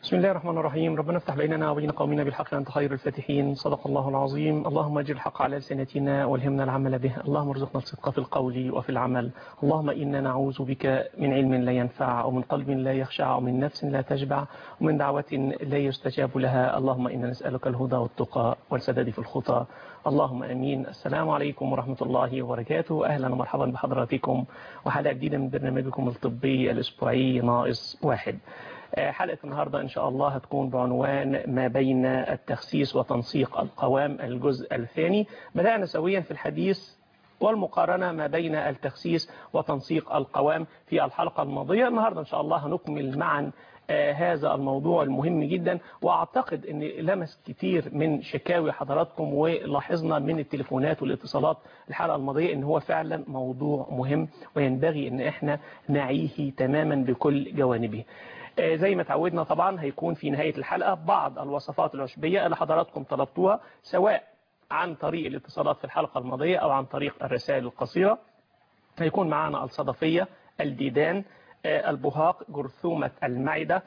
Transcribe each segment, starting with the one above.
بسم الله الرحمن الرحيم ربنا افتح بيننا وبين قومنا بالحق أنت خير الفاتحين صدق الله العظيم اللهم اجر الحق على لسانتنا والهمنا العمل به اللهم ارزقنا الصدق في القول وفي العمل اللهم إنا نعوذ بك من علم لا ينفع ومن قلب لا يخشع ومن نفس لا تشبع ومن دعوة لا يستجاب لها اللهم إنا نسألك الهدى والتقى والسداد في الخطى اللهم أمين السلام عليكم ورحمة الله وبركاته أهلا ومرحبا بحضراتكم وحلقة جديدة من برنامجكم الطبي الأسبوعي ناقص واحد حلقة النهاردة إن شاء الله هتكون بعنوان ما بين التخسيس وتنسيق القوام الجزء الثاني بدأنا سويا في الحديث والمقارنة ما بين التخسيس وتنسيق القوام في الحلقة الماضية النهاردة إن شاء الله هنكمل معا هذا الموضوع المهم جدا واعتقد ان لمس كتير من شكاوي حضراتكم ولاحظنا من التليفونات والاتصالات الحلقه الماضيه ان هو فعلا موضوع مهم وينبغي ان احنا نعيه تماما بكل جوانبه زي ما تعودنا طبعا هيكون في نهاية الحلقة بعض الوصفات العشبية اللي حضراتكم طلبتوها سواء عن طريق الاتصالات في الحلقة الماضية أو عن طريق الرسائل القصيرة هيكون معنا الصدفية الديدان البهاق جرثومة المعدة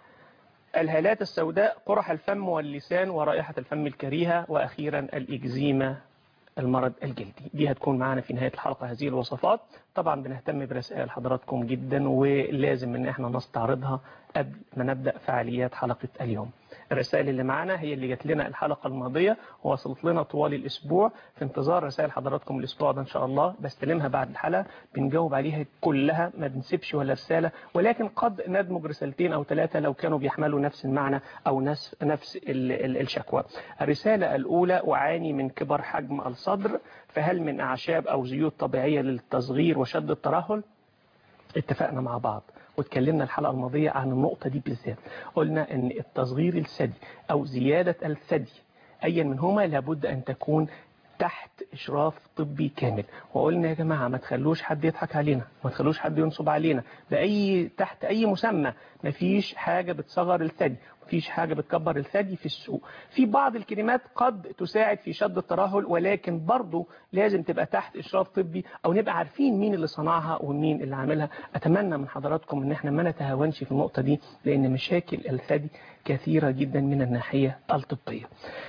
الهالات السوداء قرح الفم واللسان ورائحة الفم الكريهة وأخيرا الإكزيما المرض الجلدي دي هتكون معانا في نهاية الحلقة هذه الوصفات طبعا بنهتم برسائل حضراتكم جدا ولازم ان احنا نستعرضها قبل ما نبدأ فعاليات حلقة اليوم الرسائل اللي معانا هي اللي جات لنا الحلقة الماضية ووصلت لنا طوال الأسبوع في انتظار رسائل حضراتكم الأسبوع ده إن شاء الله بستلمها بعد الحلقة بنجاوب عليها كلها ما بنسيبش ولا رسالة ولكن قد ندمج رسالتين أو ثلاثة لو كانوا بيحملوا نفس المعنى أو نفس, نفس ال ال الشكوى الرسالة الأولى أعاني من كبر حجم الصدر فهل من أعشاب أو زيوت طبيعية للتصغير وشد الترهل اتفقنا مع بعض واتكلمنا الحلقة الماضية عن النقطة دي بالذات قلنا ان التصغير الثدي او زيادة الثدي ايا منهما لابد ان تكون تحت إشراف طبي كامل وقلنا يا جماعة ما تخلوش حد يضحك علينا ما تخلوش حد ينصب علينا بأي تحت أي مسمى ما فيش حاجة بتصغر الثدي مفيش حاجة بتكبر الثدي في السوق في بعض الكلمات قد تساعد في شد الترهل ولكن برضو لازم تبقى تحت إشراف طبي أو نبقى عارفين مين اللي صنعها ومين اللي عاملها أتمنى من حضراتكم ان احنا ما نتهاونش في النقطة دي لأن مشاكل الثدي كثيرة جدا من الناحية الطبية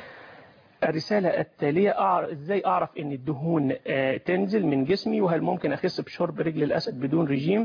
الرسالة التالية أعرف إزاي أعرف إن الدهون تنزل من جسمي وهل ممكن أخس بشرب رجل الأسد بدون رجيم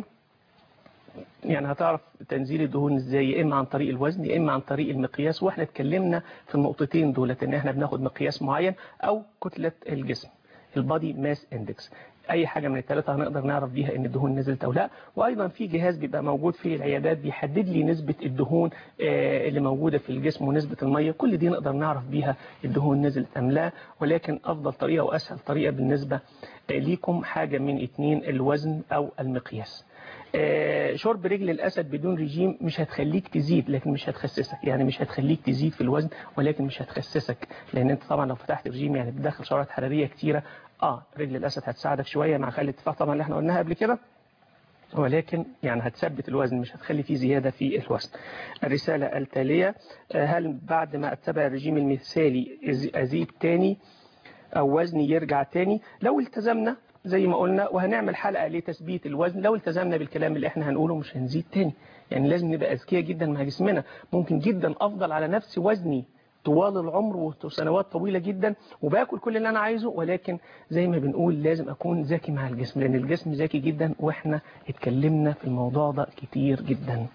يعني هتعرف تنزيل الدهون ازاي يا اما عن طريق الوزن يا اما عن طريق المقياس واحنا اتكلمنا في النقطتين دولت ان احنا بناخد مقياس معين او كتلة الجسم البادي ماس اندكس اي حاجة من الثلاثة هنقدر نعرف بيها ان الدهون نزلت او لا وايضا في جهاز بيبقى موجود في العيادات بيحدد لي نسبة الدهون اللي موجودة في الجسم ونسبة المية كل دي نقدر نعرف بيها الدهون نزلت ام لا ولكن افضل طريقة واسهل طريقة بالنسبة ليكم حاجة من اتنين الوزن او المقياس شرب رجل الأسد بدون رجيم مش هتخليك تزيد لكن مش هتخسسك يعني مش هتخليك تزيد في الوزن ولكن مش هتخسسك لأن أنت طبعا لو فتحت رجيم يعني بتدخل سعرات حرارية كتيرة آه رجل الأسد هتساعدك شوية مع خلي الاتفاق طبعا اللي احنا قلناها قبل كده ولكن يعني هتثبت الوزن مش هتخلي فيه زيادة في الوزن الرسالة التالية هل بعد ما اتبع الرجيم المثالي أزيد تاني أو وزني يرجع تاني لو التزمنا زي ما قلنا وهنعمل حلقة لتثبيت الوزن لو التزمنا بالكلام اللي احنا هنقوله مش هنزيد تاني يعني لازم نبقى أذكياء جدا مع جسمنا ممكن جدا أفضل على نفس وزني طوال العمر وسنوات طويلة جدا وباكل كل اللي أنا عايزه ولكن زي ما بنقول لازم أكون ذكي مع الجسم لأن الجسم ذكي جدا وإحنا اتكلمنا في الموضوع ده كتير جدا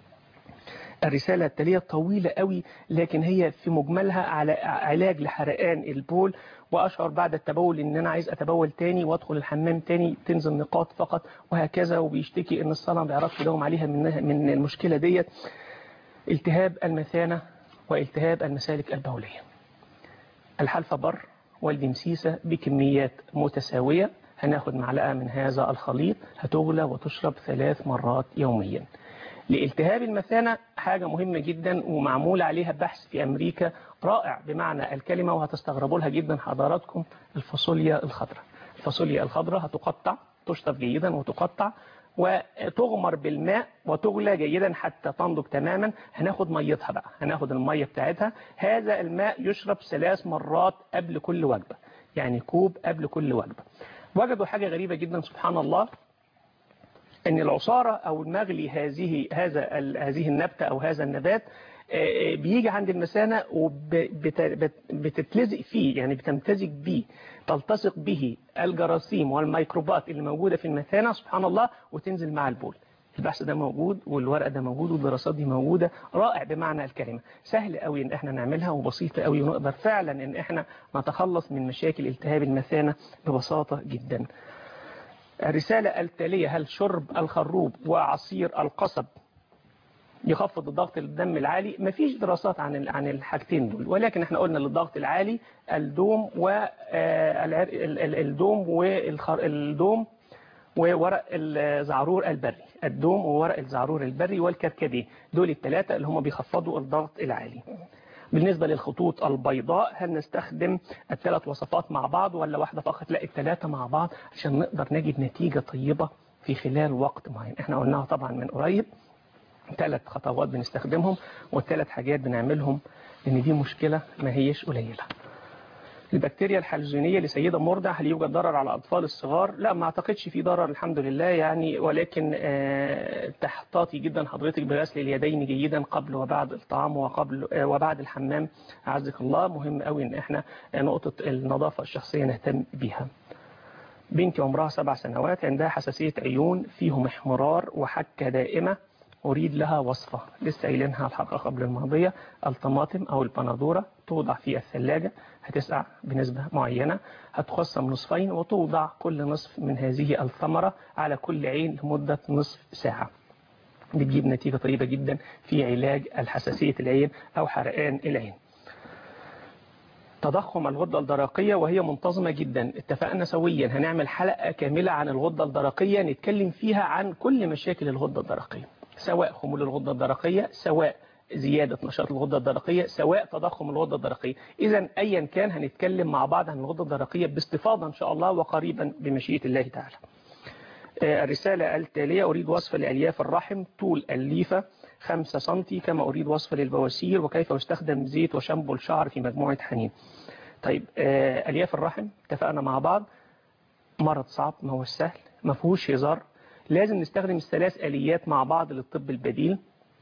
الرسالة التالية طويلة قوي لكن هي في مجملها على علاج لحرقان البول وأشعر بعد التبول إن أنا عايز أتبول تاني وأدخل الحمام تاني تنزل نقاط فقط وهكذا وبيشتكي إن الصلاة ما بيعرفش يداوم عليها من من المشكلة ديت التهاب المثانة والتهاب المسالك البولية الحلفة بر والدمسيسة بكميات متساوية هناخد معلقة من هذا الخليط هتغلى وتشرب ثلاث مرات يوميا لالتهاب المثانة حاجة مهمة جدا ومعمول عليها بحث في أمريكا رائع بمعنى الكلمة وهتستغربوا لها جدا حضراتكم الفاصوليا الخضراء الفاصوليا الخضراء هتقطع تشطف جيدا وتقطع وتغمر بالماء وتغلى جيدا حتى تنضج تماما هناخد ميتها بقى هناخد المية بتاعتها هذا الماء يشرب ثلاث مرات قبل كل وجبة يعني كوب قبل كل وجبة وجدوا حاجة غريبة جدا سبحان الله ان العصارة او المغلي هذه هذا هذه النبتة او هذا النبات آه، بيجي عند المثانة وبتتلزق فيه يعني بتمتزج بيه تلتصق به الجراثيم والميكروبات اللي موجودة في المثانة سبحان الله وتنزل مع البول البحث ده موجود والورق ده موجود والدراسات دي موجودة رائع بمعنى الكلمة سهل قوي ان احنا نعملها وبسيطة قوي ونقدر فعلا ان احنا نتخلص من مشاكل التهاب المثانة ببساطة جدا الرسالة التالية هل شرب الخروب وعصير القصب يخفض الضغط الدم العالي مفيش دراسات عن ال- عن الحاجتين دول ولكن احنا قلنا للضغط العالي الدوم والدوم والدوم وورق الزعرور البري الدوم وورق الزعرور البري والكركديه دول الثلاثة اللي هم بيخفضوا الضغط العالي بالنسبة للخطوط البيضاء هل نستخدم الثلاث وصفات مع بعض ولا واحدة فقط لا الثلاثة مع بعض عشان نقدر نجد نتيجة طيبة في خلال وقت معين احنا قلناها طبعا من قريب ثلاث خطوات بنستخدمهم والثلاث حاجات بنعملهم لان دي مشكلة ما هيش قليلة البكتيريا الحلزونية لسيدة مرضع هل يوجد ضرر على الأطفال الصغار؟ لا ما أعتقدش في ضرر الحمد لله يعني ولكن آه، تحتاطي جدا حضرتك بغسل اليدين جيدا قبل وبعد الطعام وقبل آه، وبعد الحمام أعزك الله مهم قوي إن إحنا آه، نقطة النظافة الشخصية نهتم بيها. بنتي عمرها سبع سنوات عندها حساسية عيون فيهم احمرار وحكة دائمة أريد لها وصفة لسه قايلينها الحلقة قبل الماضية الطماطم أو البندورة توضع في الثلاجة هتسقع بنسبة معينة هتقسم نصفين وتوضع كل نصف من هذه الثمرة على كل عين لمدة نصف ساعة بتجيب نتيجة طيبة جدا في علاج الحساسية العين أو حرقان العين تضخم الغدة الدرقية وهي منتظمة جدا اتفقنا سويا هنعمل حلقة كاملة عن الغدة الدرقية نتكلم فيها عن كل مشاكل الغدة الدرقية سواء خمول الغدة الدرقية سواء زيادة نشاط الغدة الدرقية سواء تضخم الغدة الدرقية إذا أيا كان هنتكلم مع بعض عن الغدة الدرقية باستفاضة إن شاء الله وقريبا بمشيئة الله تعالى آه، الرسالة التالية أريد وصفة لألياف الرحم طول الليفة 5 سنتي كما أريد وصفة للبواسير وكيف يستخدم زيت وشامبو الشعر في مجموعة حنين طيب آه، ألياف الرحم اتفقنا مع بعض مرض صعب ما هو سهل ما فيهوش هزار لازم نستخدم الثلاث آليات مع بعض للطب البديل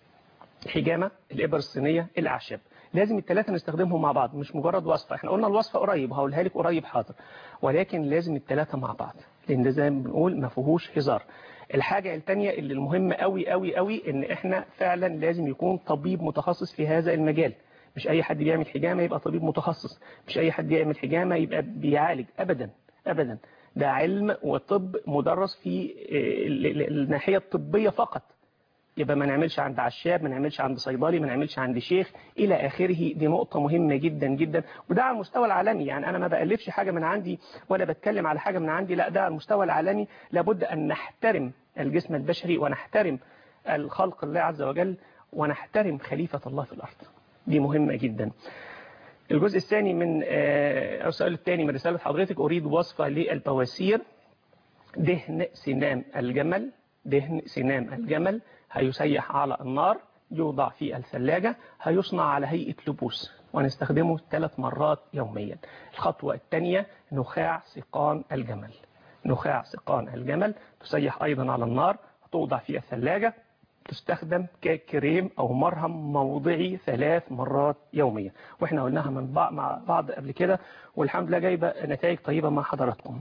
الحجامة الإبر الصينية الأعشاب لازم الثلاثة نستخدمهم مع بعض مش مجرد وصفة احنا قلنا الوصفة قريب هقولها لك قريب حاضر ولكن لازم الثلاثة مع بعض لأن ده زي ما بنقول ما فيهوش هزار الحاجة الثانية اللي المهمة قوي قوي قوي ان احنا فعلا لازم يكون طبيب متخصص في هذا المجال مش اي حد بيعمل حجامة يبقى طبيب متخصص مش اي حد يعمل حجامة يبقى بيعالج ابدا ابدا ده علم وطب مدرس في آه، ال- ال- الناحية الطبية فقط يبقى ما نعملش عند عشاب ما نعملش عند صيدلي ما نعملش عند شيخ إلى آخره دي نقطة مهمة جدا جدا وده على المستوى العالمي يعني أنا ما بألفش حاجة من عندي ولا بتكلم على حاجة من عندي لا ده على المستوى العالمي لابد أن نحترم الجسم البشري ونحترم الخلق الله عز وجل ونحترم خليفة الله في الأرض دي مهمة جدا الجزء الثاني من آه، أو السؤال الثاني من رسالة حضرتك أريد وصفة للبواسير دهن سنام الجمل دهن سنام الجمل هيسيح على النار يوضع في الثلاجة هيصنع على هيئة لبوس ونستخدمه ثلاث مرات يوميا الخطوة الثانية نخاع سقان الجمل نخاع سقان الجمل تسيح أيضا على النار توضع في الثلاجة تستخدم ككريم أو مرهم موضعي ثلاث مرات يوميا وإحنا قلناها من بعض مع بعض قبل كده والحمد لله جايبة نتائج طيبة مع حضراتكم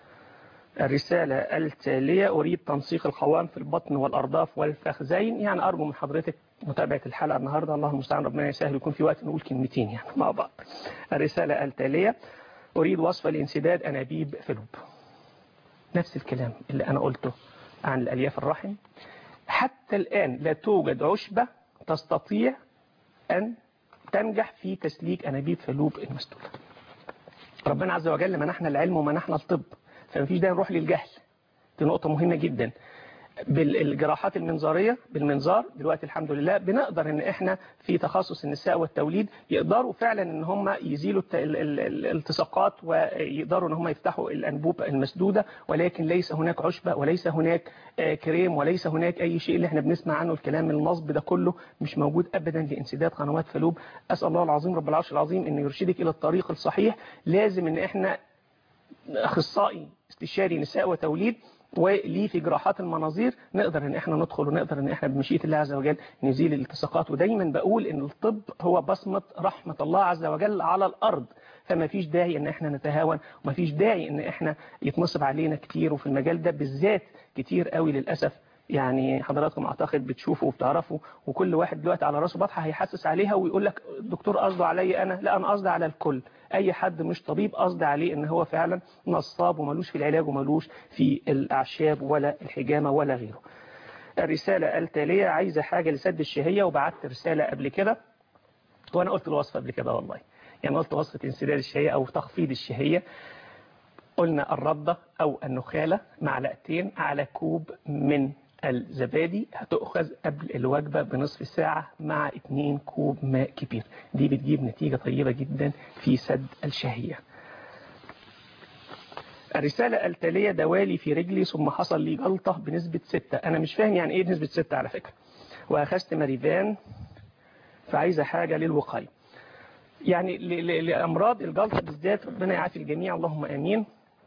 الرسالة التالية أريد تنسيق القوام في البطن والأرداف والفخذين يعني أرجو من حضرتك متابعة الحلقة النهاردة الله المستعان ربنا يسهل يكون في وقت نقول كلمتين يعني مع بعض الرسالة التالية أريد وصفة لانسداد أنابيب فلوب نفس الكلام اللي أنا قلته عن الألياف الرحم حتى الآن لا توجد عشبة تستطيع أن تنجح في تسليك أنابيب فلوب المسدودة ربنا عز وجل منحنا العلم ومنحنا الطب فمفيش داعي نروح للجهل دي نقطة مهمة جدا بالجراحات المنظارية بالمنظار دلوقتي الحمد لله بنقدر ان احنا في تخصص النساء والتوليد يقدروا فعلا ان هم يزيلوا الت- ال- ال- ال- الالتصاقات ويقدروا ان هم يفتحوا الانبوب المسدودة ولكن ليس هناك عشبة وليس هناك آه، كريم وليس هناك اي شيء اللي احنا بنسمع عنه الكلام النصب ده كله مش موجود ابدا لانسداد قنوات فلوب اسال الله العظيم رب العرش العظيم ان يرشدك الى الطريق الصحيح لازم ان احنا اخصائي استشاري نساء وتوليد وليه في جراحات المناظير نقدر ان احنا ندخل ونقدر ان احنا بمشيئه الله عز وجل نزيل الالتصاقات ودايما بقول ان الطب هو بصمه رحمه الله عز وجل على الارض فما فيش داعي ان احنا نتهاون وما فيش داعي ان احنا يتنصب علينا كتير وفي المجال ده بالذات كتير قوي للاسف يعني حضراتكم اعتقد بتشوفوا وبتعرفوا وكل واحد دلوقتي على راسه بطحه هيحسس عليها ويقول لك الدكتور قصده عليا انا لا انا قصدي على الكل اي حد مش طبيب قصدي عليه ان هو فعلا نصاب وملوش في العلاج وملوش في الاعشاب ولا الحجامه ولا غيره الرساله التاليه عايزه حاجه لسد الشهيه وبعت رساله قبل كده وانا قلت الوصفه قبل كده والله يعني قلت وصفه انسداد الشهيه او تخفيض الشهيه قلنا الردة أو النخالة معلقتين على كوب من الزبادي هتؤخذ قبل الوجبة بنصف ساعة مع 2 كوب ماء كبير دي بتجيب نتيجة طيبة جدا في سد الشهية الرسالة التالية دوالي في رجلي ثم حصل لي جلطة بنسبة 6 أنا مش فاهم يعني إيه بنسبة 6 على فكرة وأخذت ماريفان فعايزة حاجة للوقاية يعني لأمراض الجلطة بالذات ربنا يعافي الجميع اللهم آمين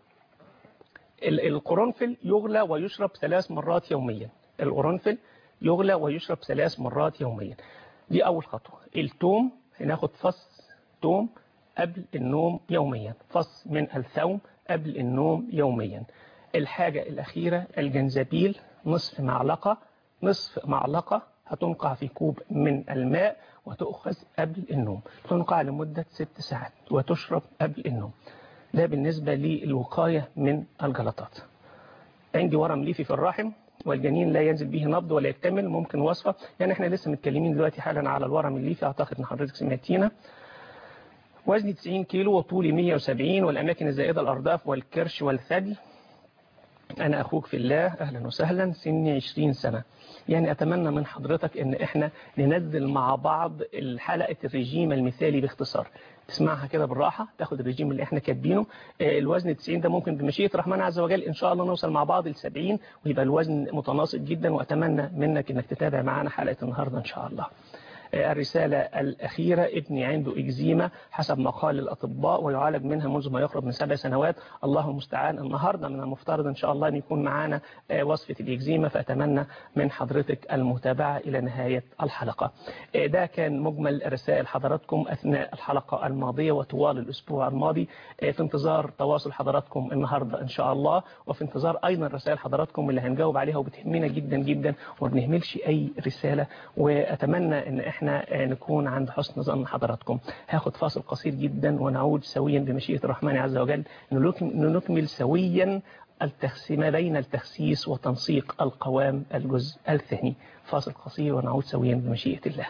القرنفل يغلى ويشرب ثلاث مرات يوميا القرنفل يغلى ويشرب ثلاث مرات يوميا دي أول خطوة التوم هناخد فص توم قبل النوم يوميا فص من الثوم قبل النوم يوميا الحاجة الأخيرة الجنزبيل نصف معلقة نصف معلقة هتنقع في كوب من الماء وتؤخذ قبل النوم تنقع لمدة ست ساعات وتشرب قبل النوم ده بالنسبة للوقاية من الجلطات عندي ورم ليفي في الرحم والجنين لا ينزل به نبض ولا يكتمل ممكن وصفة يعني احنا لسه متكلمين دلوقتي حالا على الورم الليفي اعتقد ان حضرتك سمعتينا وزني 90 كيلو وطولي 170 والاماكن الزائدة الارداف والكرش والثدي انا اخوك في الله اهلا وسهلا سني 20 سنة يعني اتمنى من حضرتك ان احنا ننزل مع بعض حلقة الرجيم المثالي باختصار تسمعها كده بالراحة تاخد الرجيم اللي احنا كاتبينه الوزن 90 ده ممكن بمشيئة الرحمن عز وجل ان شاء الله نوصل مع بعض ل 70 ويبقى الوزن متناسق جدا واتمنى منك انك تتابع معانا حلقة النهاردة ان شاء الله الرسالة الأخيرة ابني عنده إكزيما حسب ما قال الأطباء ويعالج منها منذ ما يقرب من سبع سنوات الله المستعان النهاردة من المفترض إن شاء الله أن يكون معانا وصفة الإكزيما فأتمنى من حضرتك المتابعة إلى نهاية الحلقة ده كان مجمل رسائل حضراتكم أثناء الحلقة الماضية وطوال الأسبوع الماضي في انتظار تواصل حضراتكم النهاردة إن شاء الله وفي انتظار أيضا رسائل حضراتكم اللي هنجاوب عليها وبتهمنا جدا جدا وما بنهملش أي رسالة وأتمنى أن احنا نكون عند حسن ظن حضراتكم هاخد فاصل قصير جدا ونعود سويا بمشيئة الرحمن عز وجل نكمل سويا التخسيم بين التخسيس وتنسيق القوام الجزء الثاني فاصل قصير ونعود سويا بمشيئة الله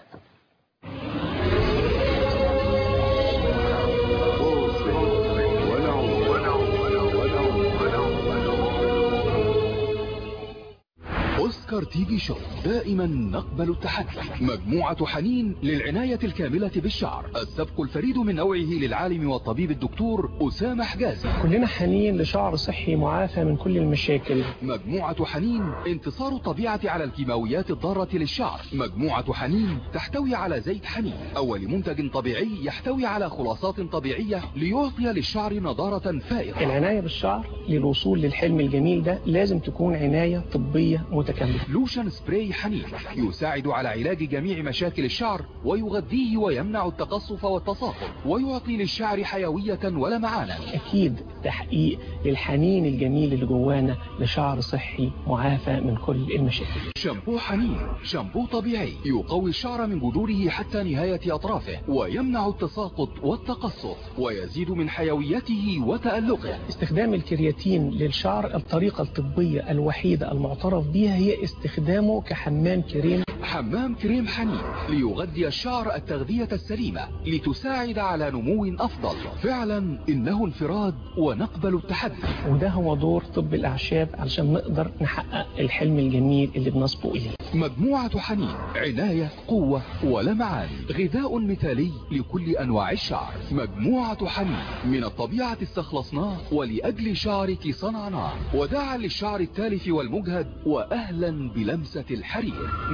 اوسكار تي في شو دائما نقبل التحدي مجموعة حنين للعناية الكاملة بالشعر السبق الفريد من نوعه للعالم والطبيب الدكتور أسامة حجازي كلنا حنين لشعر صحي معافى من كل المشاكل مجموعة حنين انتصار الطبيعة على الكيماويات الضارة للشعر مجموعة حنين تحتوي على زيت حنين أول منتج طبيعي يحتوي على خلاصات طبيعية ليعطي للشعر نضارة فائقة العناية بالشعر للوصول للحلم الجميل ده لازم تكون عناية طبية متكاملة لوشن سبراي حنين يساعد على علاج جميع مشاكل الشعر ويغذيه ويمنع التقصف والتصاقل ويعطي للشعر حيوية ولمعانا أكيد تحقيق للحنين الجميل اللي جوانا لشعر صحي معافى من كل المشاكل شامبو حنين شامبو طبيعي يقوي الشعر من جذوره حتى نهاية أطرافه ويمنع التساقط والتقصف ويزيد من حيويته وتألقه استخدام الكرياتين للشعر الطريقة الطبية الوحيدة المعترف بها هي استخدامه كحمام كريم حمام كريم حنين ليغذي الشعر التغذية السليمة لتساعد على نمو أفضل فعلا إنه انفراد ونقبل التحدي وده هو دور طب الأعشاب علشان نقدر نحقق الحلم الجميل اللي بنصبو إليه مجموعة حنين عناية قوة ولمعان غذاء مثالي لكل أنواع الشعر مجموعة حنين من الطبيعة استخلصناه ولأجل شعرك صنعناه وداعا للشعر التالف والمجهد وأهلا بلمسة الحرير مجموعة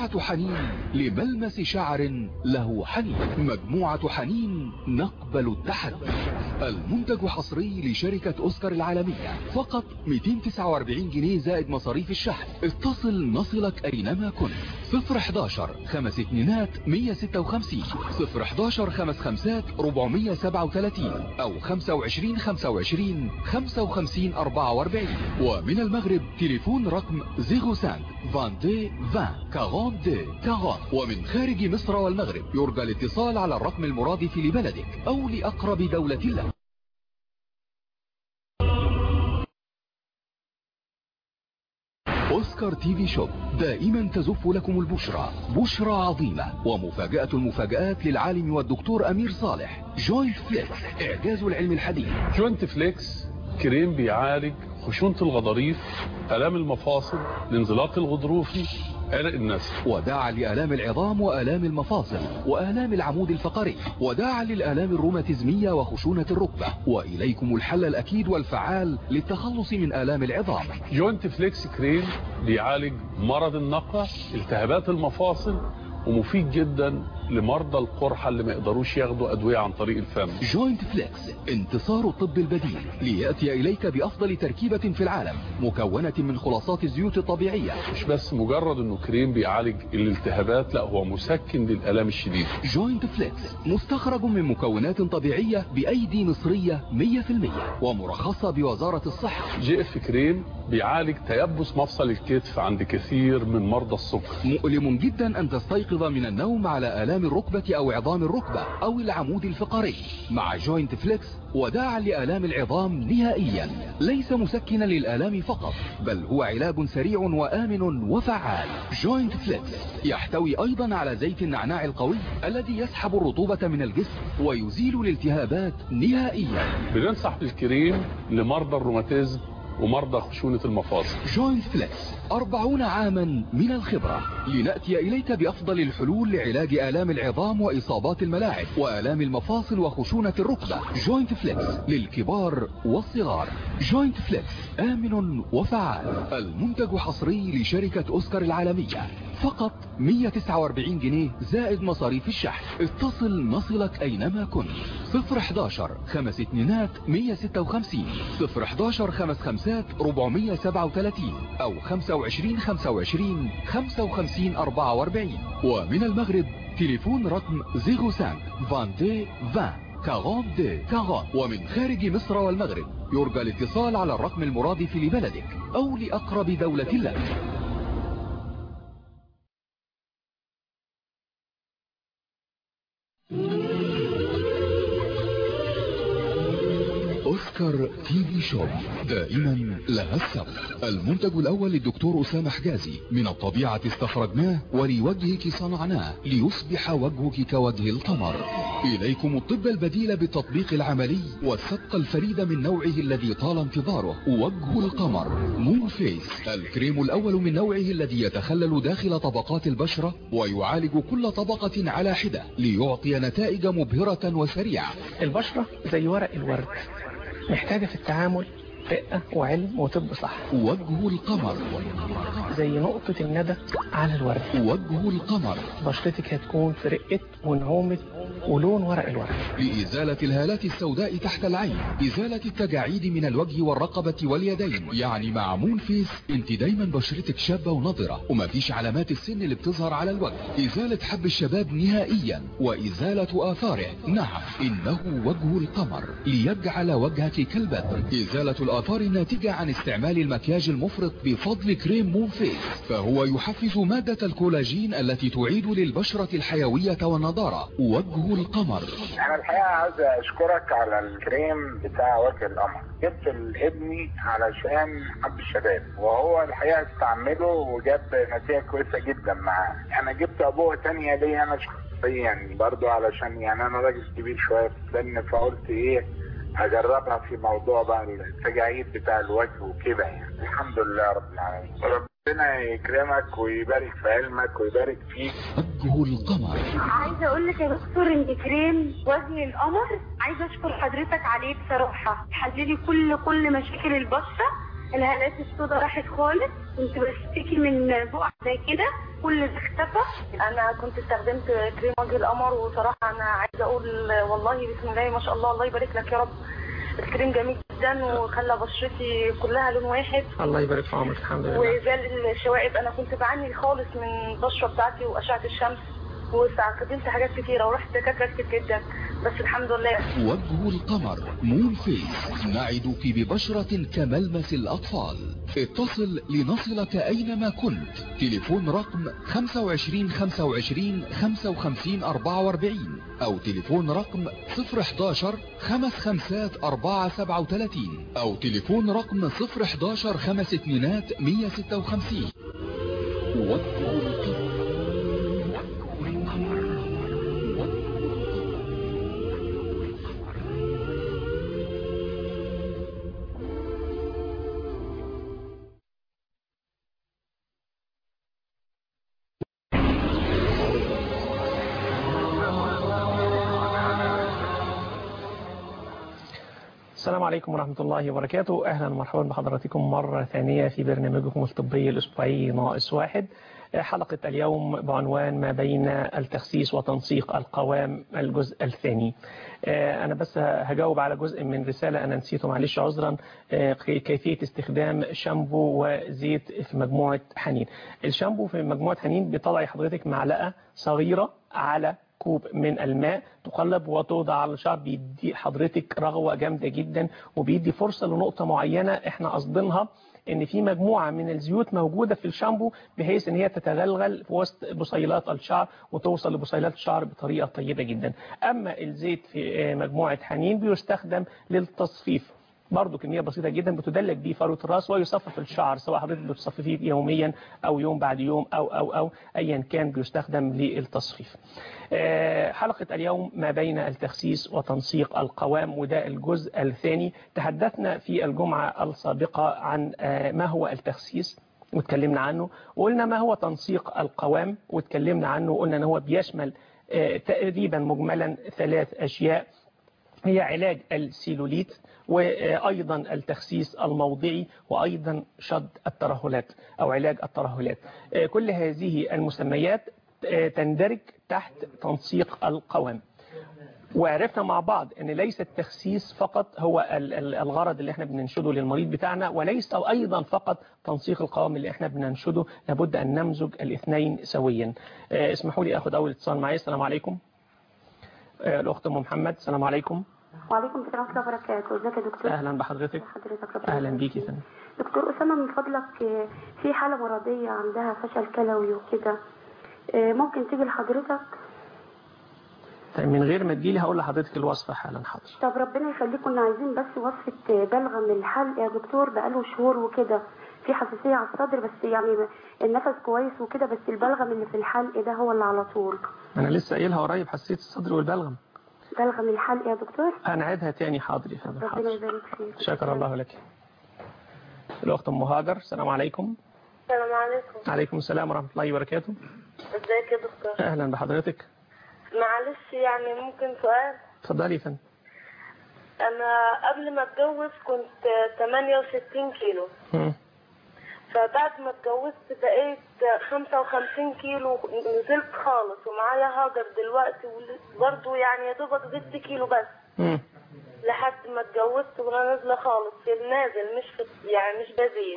طبيعة حنين لملمس شعر له حنين مجموعة حنين نقبل التحدي المنتج حصري لشركة أوسكار العالمية فقط 249 جنيه زائد مصاريف الشحن اتصل نصلك أينما كنت 011 خمس اتنينات 156 011 خمس خمسات 437 أو 25 25 55 44 ومن المغرب تليفون رقم 05 22 20 42 40 ومن خارج مصر والمغرب يرجى الاتصال على الرقم المرادف لبلدك أو لأقرب دولة لك أوسكار تي في شوب دائما تزف لكم البشرى بشرى عظيمة ومفاجأة المفاجآت للعالم والدكتور أمير صالح جوينت فليكس إعجاز العلم الحديث جوينت فليكس كريم بيعالج خشونة الغضاريف آلام المفاصل الانزلاق الغضروفي عرق النسل وداعا لآلام العظام وآلام المفاصل وآلام العمود الفقري وداعا للآلام الروماتيزمية وخشونة الركبة وإليكم الحل الأكيد والفعال للتخلص من آلام العظام جوينت فليكس كريم بيعالج مرض النقع التهابات المفاصل ومفيد جدا لمرضى القرحة اللي ما يقدروش ياخدوا أدوية عن طريق الفم جوينت فليكس انتصار الطب البديل ليأتي إليك بأفضل تركيبة في العالم مكونة من خلاصات الزيوت الطبيعية مش بس مجرد انه كريم بيعالج الالتهابات لا هو مسكن للآلام الشديدة جوينت فليكس مستخرج من مكونات طبيعية بأيدي مصرية 100% ومرخصة بوزارة الصحة جي اف كريم بيعالج تيبس مفصل الكتف عند كثير من مرضى السكر مؤلم جدا أن تستيقظ من النوم على آلام الركبة أو عظام الركبة أو العمود الفقري مع جوينت فليكس وداعا لآلام العظام نهائيا ليس مسكنا للآلام فقط بل هو علاج سريع وآمن وفعال جوينت فليكس يحتوي أيضا على زيت النعناع القوي الذي يسحب الرطوبة من الجسم ويزيل الالتهابات نهائيا بننصح بالكريم لمرضى الروماتيزم ومرضى خشونة المفاصل جوينت فليكس أربعون عاما من الخبرة لنأتي إليك بأفضل الحلول لعلاج آلام العظام وإصابات الملاعب وآلام المفاصل وخشونة الركبة جوينت فليكس للكبار والصغار جوينت فليكس آمن وفعال المنتج حصري لشركة أوسكار العالمية فقط 149 جنيه زائد مصاريف الشحن اتصل نصلك أينما كنت 011 خمس اتنينات 156 011 خمس خمسات 437 أو 25 25 55 44 ومن المغرب تليفون رقم 05 22 20 42 40 ومن خارج مصر والمغرب يرجى الاتصال على الرقم المرادف لبلدك أو لأقرب دولة لك أوسكار تي في شوب دائما لها السبق المنتج الأول للدكتور أسامة حجازي من الطبيعة استخرجناه ولوجهك صنعناه ليصبح وجهك كوجه القمر إليكم الطب البديل بالتطبيق العملي والسبق الفريد من نوعه الذي طال انتظاره وجه القمر مون فيس الكريم الأول من نوعه الذي يتخلل داخل طبقات البشرة ويعالج كل طبقة على حدة ليعطي نتائج مبهرة وسريعة البشرة زي ورق الورد محتاجة في التعامل رقة وعلم وطب صح وجه القمر زي نقطة الندى على الورد وجه القمر بشرتك هتكون في رقة ونعومة ولون ورق الورد لإزالة الهالات السوداء تحت العين إزالة التجاعيد من الوجه والرقبة واليدين يعني مع مون فيس انت دايما بشرتك شابة ونضرة ومفيش علامات السن اللي بتظهر على الوجه إزالة حب الشباب نهائيا وإزالة آثاره نعم إنه وجه القمر ليجعل وجهك كالبدر إزالة الآثار الناتجة عن استعمال المكياج المفرط بفضل كريم مون فيس فهو يحفز مادة الكولاجين التي تعيد للبشرة الحيوية والنضارة وجه القمر انا الحقيقه عايز اشكرك على الكريم بتاع وجه القمر جبت لابني علشان حب الشباب وهو الحقيقه استعمله وجاب نتيجه كويسه جدا معاه انا جبت ابوه تانية ليا انا شخصيا برضو علشان يعني انا راجل كبير شويه في السن فقلت ايه اجربها في موضوع بقى التجاعيد بتاع الوجه وكده يعني الحمد لله رب العالمين ربنا يكرمك ويبارك في علمك ويبارك فيك وجه القمر عايزه اقول لك يا دكتور ان كريم وجه القمر عايزه اشكر حضرتك عليه بصراحه حللي كل كل مشاكل البشره الهالات السوداء راحت خالص كنت بشتكي من بقع زي كده كل ده اختفى انا كنت استخدمت كريم وجه القمر وصراحه انا عايزه اقول والله بسم الله ما شاء الله الله يبارك لك يا رب الكريم جميل جدا وخلى بشرتي كلها لون واحد الله يبارك في عمرك الحمد لله وزال الشوائب انا كنت بعاني خالص من البشره بتاعتي واشعه الشمس واستخدمت حاجات كتيره ورحت دكاتره كتير جدا بس الحمد لله وجه القمر مون فيس نعدك ببشرة كملمس الأطفال اتصل لنصلك أينما كنت تليفون رقم 25 25 55 44 أو تليفون رقم 011 خمس خمسات 4 37 أو تليفون رقم 011 خمس اتنينات 156 وجه القمر السلام عليكم ورحمة الله وبركاته أهلا ومرحبا بحضراتكم مرة ثانية في برنامجكم الطبي الأسبوعي ناقص واحد حلقة اليوم بعنوان ما بين التخسيس وتنسيق القوام الجزء الثاني أنا بس هجاوب على جزء من رسالة أنا نسيته معلش عذرا كيفية استخدام شامبو وزيت في مجموعة حنين الشامبو في مجموعة حنين بيطلع حضرتك معلقة صغيرة على كوب من الماء تقلب وتوضع على الشعر بيدي حضرتك رغوة جامدة جدا وبيدي فرصة لنقطة معينة احنا قصدينها ان في مجموعة من الزيوت موجودة في الشامبو بحيث ان هي تتغلغل في وسط بصيلات الشعر وتوصل لبصيلات الشعر بطريقة طيبة جدا اما الزيت في مجموعة حنين بيستخدم للتصفيف برضه كمية بسيطة جدا بتدلك بيه فروة الراس ويصفف الشعر سواء حضرتك بتصففيه يوميا أو يوم بعد يوم أو أو أو أيا كان بيستخدم للتصفيف حلقة اليوم ما بين التخسيس وتنسيق القوام وده الجزء الثاني تحدثنا في الجمعة السابقة عن ما هو التخسيس واتكلمنا عنه وقلنا ما هو تنسيق القوام واتكلمنا عنه وقلنا ان هو بيشمل تقريبا مجملا ثلاث أشياء هي علاج السيلوليت وأيضا التخسيس الموضعي وأيضا شد الترهلات أو علاج الترهلات كل هذه المسميات تندرج تحت تنسيق القوام وعرفنا مع بعض ان ليس التخسيس فقط هو الغرض اللي احنا بننشده للمريض بتاعنا وليس ايضا فقط تنسيق القوام اللي احنا بننشده لابد ان نمزج الاثنين سويا اسمحوا لي اخذ اول اتصال معايا السلام عليكم الاخت ام محمد السلام عليكم وعليكم السلام ورحمة الله وبركاته ازيك يا دكتور اهلا بحضرتك حضرتك ربنا اهلا بيكي فندم دكتور أسامة من فضلك في حالة مرضية عندها فشل كلوي وكده ممكن تيجي لحضرتك طيب من غير ما تجيلي هقول لحضرتك الوصفة حالا حاضر طب ربنا يخليك كنا عايزين بس وصفة بلغم الحلق يا دكتور بقاله شهور وكده في حساسية على الصدر بس يعني النفس كويس وكده بس البلغم اللي في الحلق ده هو اللي على طول انا لسه قايلها قريب حساسية الصدر والبلغم بلغم الحلق يا دكتور هنعيدها تاني حاضر يا فندم ربنا حاضر يبارك فيك شكر الله لك الأخت أم هاجر السلام عليكم السلام عليكم عليكم السلام ورحمة الله وبركاته ازيك يا دكتور أهلا بحضرتك معلش يعني ممكن سؤال اتفضلي يا فندم انا قبل ما اتجوز كنت 68 كيلو مم. فبعد ما اتجوزت بقيت 55 كيلو نزلت خالص ومعايا هاجر دلوقتي برضه يعني يا دوبك زدت كيلو بس مم. لحد ما اتجوزت وانا نازله خالص في النازل مش في يعني مش بزيد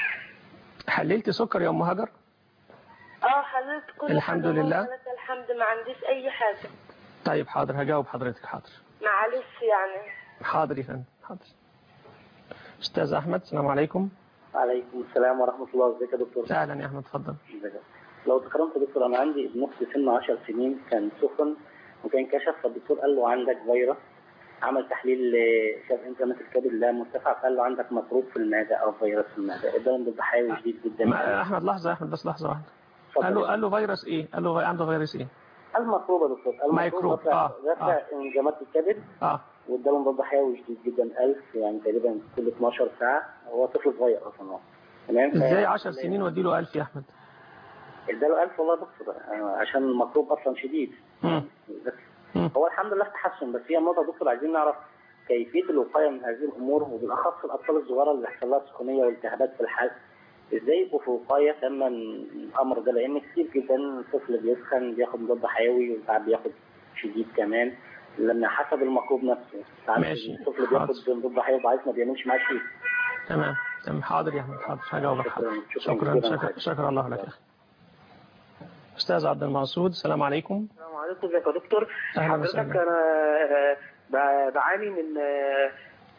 حللتي سكر يا أم هاجر اه حللت كل الحمد حاجة لله. ولك الحمد ما عنديش اي حاجه طيب حاضر هجاوب حضرتك حاضر معلش يعني حاضر يا فندم حاضر أستاذ أحمد السلام عليكم عليكم السلام ورحمة الله ازيك يا دكتور أهلا يا أحمد اتفضل ازيك لو تكرمت يا دكتور انا عندي ابن اختي سنه 10 سنين كان سخن وكان كشف فالدكتور قال له عندك فيروس عمل تحليل آه، شاف انفلامات الكبد لا مرتفع فقال له عندك مضروب في المعده او فيروس في المعده اداهم ضد حيوي شديد جدا ما- أحمد لحظة يا أحمد بس لحظة واحدة قال له قال له فيروس إيه قال له عنده فيروس إيه الميكروب يا دكتور الميكروب ميكروب، رفع آه، رفع انزيمات الكبد آه وادالهم ضد حيوي شديد جدا 1000 يعني تقريبا كل 12 ساعه هو طفل صغير اصلا هو تمام إزاي ف- 10 سنين واديله 1000 يا أحمد اداله 1000 والله يا دكتور آه، عشان الميكروب اصلا شديد مم. بس مم. هو الحمد لله في تحسن بس هي النقطه يا دكتور عايزين نعرف كيفيه الوقايه من هذه الامور وبالاخص الاطفال الصغيره اللي بيحصل لها سخونيه والتهابات في الحلق ازاي يبقوا في وقايه تامه من الامر ده لان كتير جدا الطفل بيسخن بياخد مضاد حيوي وساعات بياخد شديد كمان لما حسب المطلوب نفسه ساعات ماشي. الطفل بياخد مضاد حيوي ضعيف ما بيعملش معاه شيء تمام تمام حاضر يا احمد حاضر هجاوبك حاضر شكراً. شكرا شكراً. شكرا شكرا الله لك يا اخي استاذ عبد المقصود السلام عليكم السلام عليكم ازيك يا دكتور أهلا حضرتك وسهلا. انا آه، ب- بعاني من آه،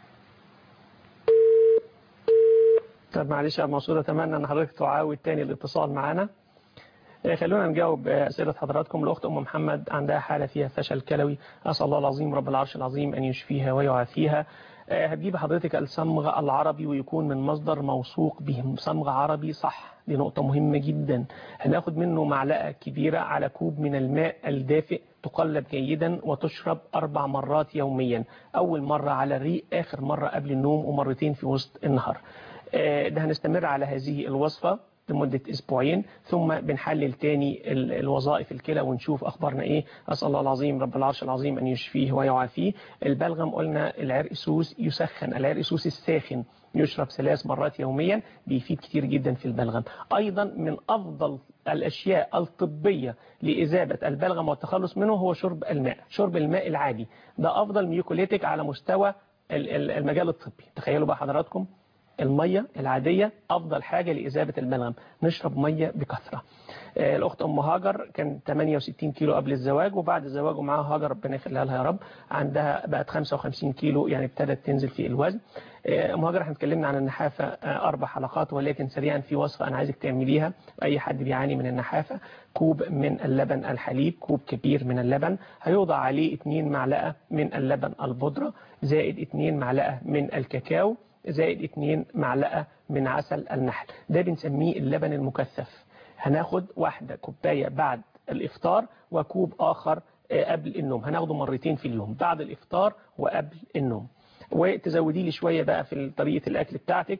طب معلش يا أبو منصور اتمنى ان حضرتك تعاود تاني الاتصال معنا آه، خلونا نجاوب آه، اسئله حضراتكم الاخت ام محمد عندها حاله فيها فشل كلوي اسال الله العظيم رب العرش العظيم ان يشفيها ويعافيها آه، هتجيب حضرتك الصمغ العربي ويكون من مصدر موثوق به صمغ عربي صح دي نقطة مهمة جدا هناخد منه معلقة كبيرة على كوب من الماء الدافئ تقلب جيدا وتشرب أربع مرات يوميا أول مرة على الريق آخر مرة قبل النوم ومرتين في وسط النهار آه، ده هنستمر على هذه الوصفة لمدة أسبوعين ثم بنحلل تاني ال- الوظائف الكلى ونشوف أخبارنا إيه أسأل الله العظيم رب العرش العظيم أن يشفيه ويعافيه البلغم قلنا العرق سوس يسخن العرق سوس الساخن يشرب ثلاث مرات يوميا بيفيد كتير جدا في البلغم أيضا من أفضل الأشياء الطبية لإذابة البلغم والتخلص منه هو شرب الماء شرب الماء العادي ده أفضل ميوكوليتيك على مستوى ال- ال- المجال الطبي تخيلوا بقى حضراتكم المية العادية أفضل حاجة لإذابة البلغم نشرب مية بكثرة آه، الأخت أم هاجر كان 68 كيلو قبل الزواج وبعد الزواج ومعاها هاجر ربنا يخليها لها يا رب عندها بقت 55 كيلو يعني ابتدت تنزل في الوزن آه، أم هاجر احنا اتكلمنا عن النحافة آه، أربع حلقات ولكن سريعا في وصفة أنا عايزك تعمليها أي حد بيعاني من النحافة كوب من اللبن الحليب كوب كبير من اللبن هيوضع عليه 2 معلقة من اللبن البودرة زائد 2 معلقة من الكاكاو زائد 2 معلقة من عسل النحل ده بنسميه اللبن المكثف هناخد واحدة كوباية بعد الإفطار وكوب آخر آه، قبل النوم هناخده مرتين في اليوم بعد الإفطار وقبل النوم وتزودي لي شوية بقى في طريقة الأكل بتاعتك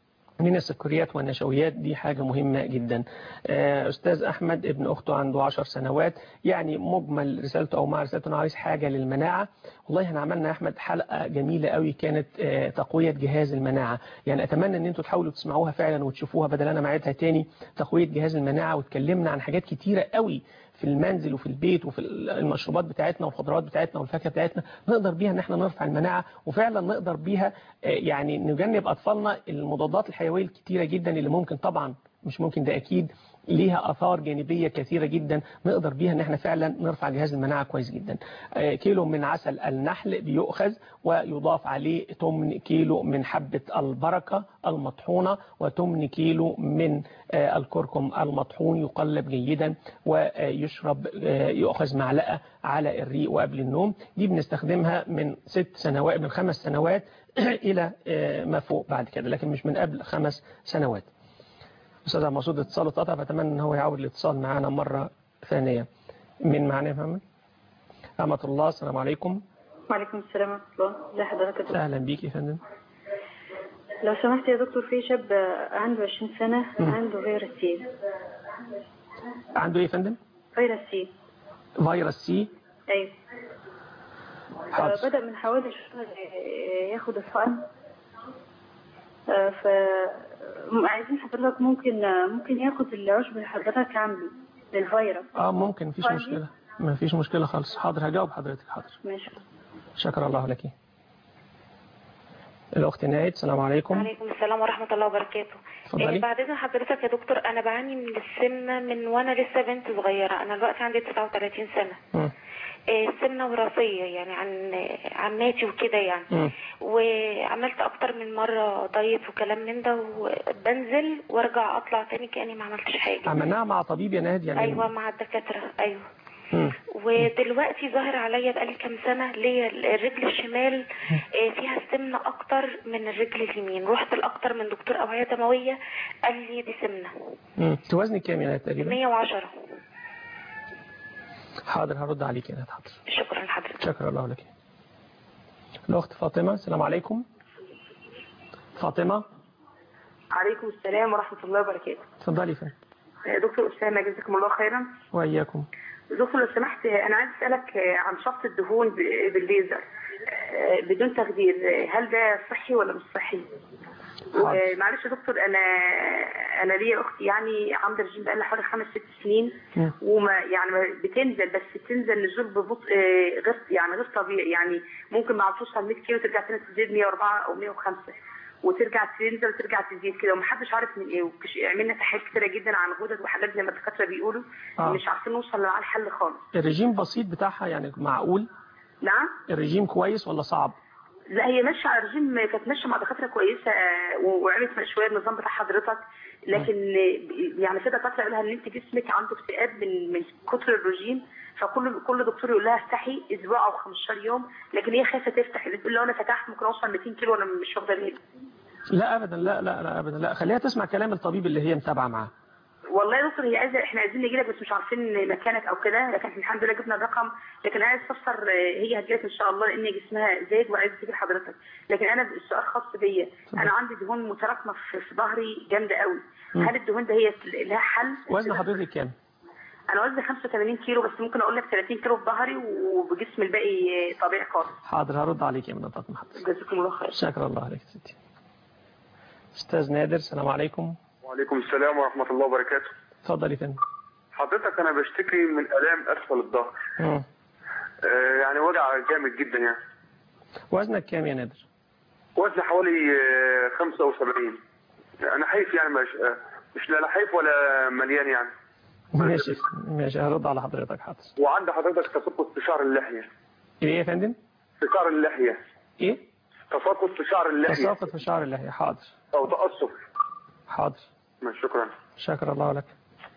من السكريات والنشويات دي حاجة مهمة جدا آه، أستاذ أحمد ابن أخته عنده عشر سنوات يعني مجمل رسالته أو مع رسالته أنه عايز حاجة للمناعة والله احنا عملنا يا أحمد حلقة جميلة قوي كانت آه، تقوية جهاز المناعة يعني أتمنى أن أنتوا تحاولوا تسمعوها فعلا وتشوفوها بدل أنا معيدها تاني تقوية جهاز المناعة واتكلمنا عن حاجات كتيرة قوي في المنزل وفي البيت وفي المشروبات بتاعتنا والخضروات بتاعتنا والفاكهه بتاعتنا نقدر بيها ان احنا نرفع المناعه وفعلا نقدر بيها آه، يعني نجنب اطفالنا المضادات الحيويه الكتيره جدا اللي ممكن طبعا مش ممكن ده اكيد ليها اثار جانبيه كثيره جدا نقدر بيها ان احنا فعلا نرفع جهاز المناعه كويس جدا آه، كيلو من عسل النحل بيؤخذ ويضاف عليه 8 كيلو من حبه البركه المطحونه و8 كيلو من آه، الكركم المطحون يقلب جيدا ويشرب آه، يؤخذ معلقه على الريق وقبل النوم دي بنستخدمها من ست سنوات من خمس سنوات الى آه، ما فوق بعد كده لكن مش من قبل خمس سنوات استاذ عبد المقصود اتصاله اتقطع فاتمنى ان هو يعود الاتصال معنا مره ثانيه من معنا يا محمد أمة الله السلام عليكم وعليكم السلام ورحمة الله ازي حضرتك يا دكتور أهلا بيك يا فندم لو سمحت يا دكتور في شاب عنده 20 سنة عنده فيروس سي عنده إيه يا فندم فيروس سي فيروس سي أيوه حاضر. آه، بدأ من حوالي شهر آه، ياخد الحقن آه، ف م- عايزين حضرتك ممكن آه، ممكن ياخد العشب اللي حضرتك عامله للفيروس اه ممكن مفيش طيب. مشكلة مفيش مشكلة خالص حاضر هجاوب حضرتك حاضر ماشي شكر الله لك الأخت نايد السلام عليكم عليكم السلام ورحمة الله وبركاته اتفضلي. إيه بعد إذن حضرتك يا دكتور أنا بعاني من السمنة من وأنا لسه بنت صغيرة أنا دلوقتي عندي 39 سنة مم. إيه سمنة وراثية يعني عن عماتي وكده يعني مم. وعملت أكتر من مرة دايت وكلام من ده وبنزل وارجع أطلع تاني كأني ما عملتش حاجة عملناها مع طبيب يا ناهد يعني أيوة مع الدكاترة أيوة مم. ودلوقتي ظاهر عليا بقالي كام سنة ليا الرجل الشمال آه، فيها سمنة أكتر من الرجل اليمين رحت لأكتر من دكتور أوعية دموية قال لي دي سمنة مم. انت وزنك كام يا ناهد تقريبا 110 حاضر هرد عليك يا ناهد حاضر شكرا لحضرتك شكرا الله لك الأخت فاطمة السلام عليكم فاطمة عليكم السلام ورحمة الله وبركاته اتفضلي فندم يا دكتور أسامة جزاكم الله خيرا وإياكم دكتور لو سمحت أنا عايز أسألك عن شفط الدهون ب- بالليزر آه، بدون تخدير آه، هل ده صحي ولا مش صحي؟ ومعلش يا دكتور انا انا ليا اختي يعني عامله رجيم بقالها حوالي خمس ست سنين وما يعني ما بتنزل بس بتنزل نزول ببطء آه، غير يعني غير طبيعي يعني ممكن مع توصل 100 كيلو ترجع تاني تزيد 104 او 105 وترجع تنزل وترجع تزيد كده ومحدش عارف من ايه وكش- عملنا تحاليل كتيره جدا عن غدد وحاجات زي ما الدكاتره بيقولوا آه. مش عارفين نوصل لمعاه الحل خالص الرجيم بسيط بتاعها يعني معقول نعم الرجيم كويس ولا صعب لا هي ماشيه على رجيم كانت ماشيه مع دكاتره كويسه آه، و- وعملت شويه النظام بتاع حضرتك لكن آه، يعني في دكاتره يقول لها ان انت جسمك عنده اكتئاب من من كتر الرجيم فكل كل دكتور يقول لها افتحي اسبوع او 15 يوم لكن هي خايفه تفتح اللي تقول لو انا فتحت ممكن اوصل 200 كيلو وانا مش واخده بالي لا ابدا لا لا لا ابدا لا خليها تسمع كلام الطبيب اللي هي متابعه معاه والله يا دكتور هي عايزه احنا عايزين نجي لك بس مش عارفين مكانك او كده لكن الحمد لله جبنا الرقم لكن عايز استفسر آه، هي هتجيلك ان شاء الله لان جسمها زايد وعايز تيجي لحضرتك لكن انا السؤال خاص بيا انا عندي دهون متراكمه في في ظهري جامده قوي مم. هل الدهون ده هي لها حل؟ وزن حضرتك كام انا وزني 85 كيلو بس ممكن اقول لك 30 كيلو في ظهري وبجسم الباقي آه، طبيعي خالص حاضر هرد عليك يا مدام فاطمه حاضر جزاكم الله خير شكرا الله عليك يا ستي استاذ نادر السلام عليكم وعليكم السلام ورحمة الله وبركاته اتفضل يا فندم حضرتك أنا بشتكي من آلام أسفل الظهر مم. آه، يعني وجع جامد جدا يعني وزنك كام يا نادر وزن حوالي آه، 75 أنا حيف يعني مش آه، مش لا لا حيف ولا مليان يعني ماشي ماشي هرد على حضرتك حاضر وعندي حضرتك تساقط في شعر اللحية ايه يا فندم في شعر اللحية ايه تساقط في شعر اللحية تساقط في شعر اللحية حاضر أو تقصف حاضر ماشي، شكرا شكر الله لك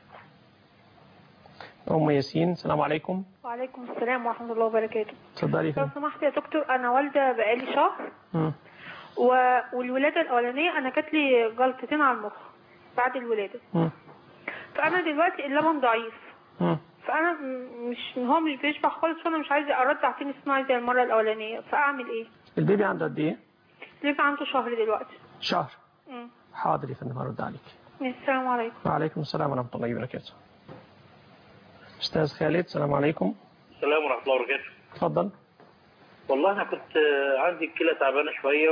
ام ياسين السلام عليكم وعليكم السلام ورحمة الله وبركاته اتفضلي يا لو فندم سمحت يا دكتور أنا والدة بقالي شهر مم. و... والولادة الأولانية أنا جات لي جلطتين على المخ بعد الولادة مم. فأنا دلوقتي اللبن ضعيف مم. فأنا م- مش هو مش بيشبع خالص وأنا مش عايزة أرضع تاني صناعي زي المرة الأولانية فأعمل إيه؟ البيبي عنده قد ايه لسه عنده شهر دلوقتي شهر مم. حاضر يا فندم هرد عليك السلام عليكم وعليكم السلام ورحمه الله وبركاته استاذ خالد السلام عليكم السلام ورحمة الله وبركاته اتفضل والله أنا كنت آه، عندي الكلى تعبانة شوية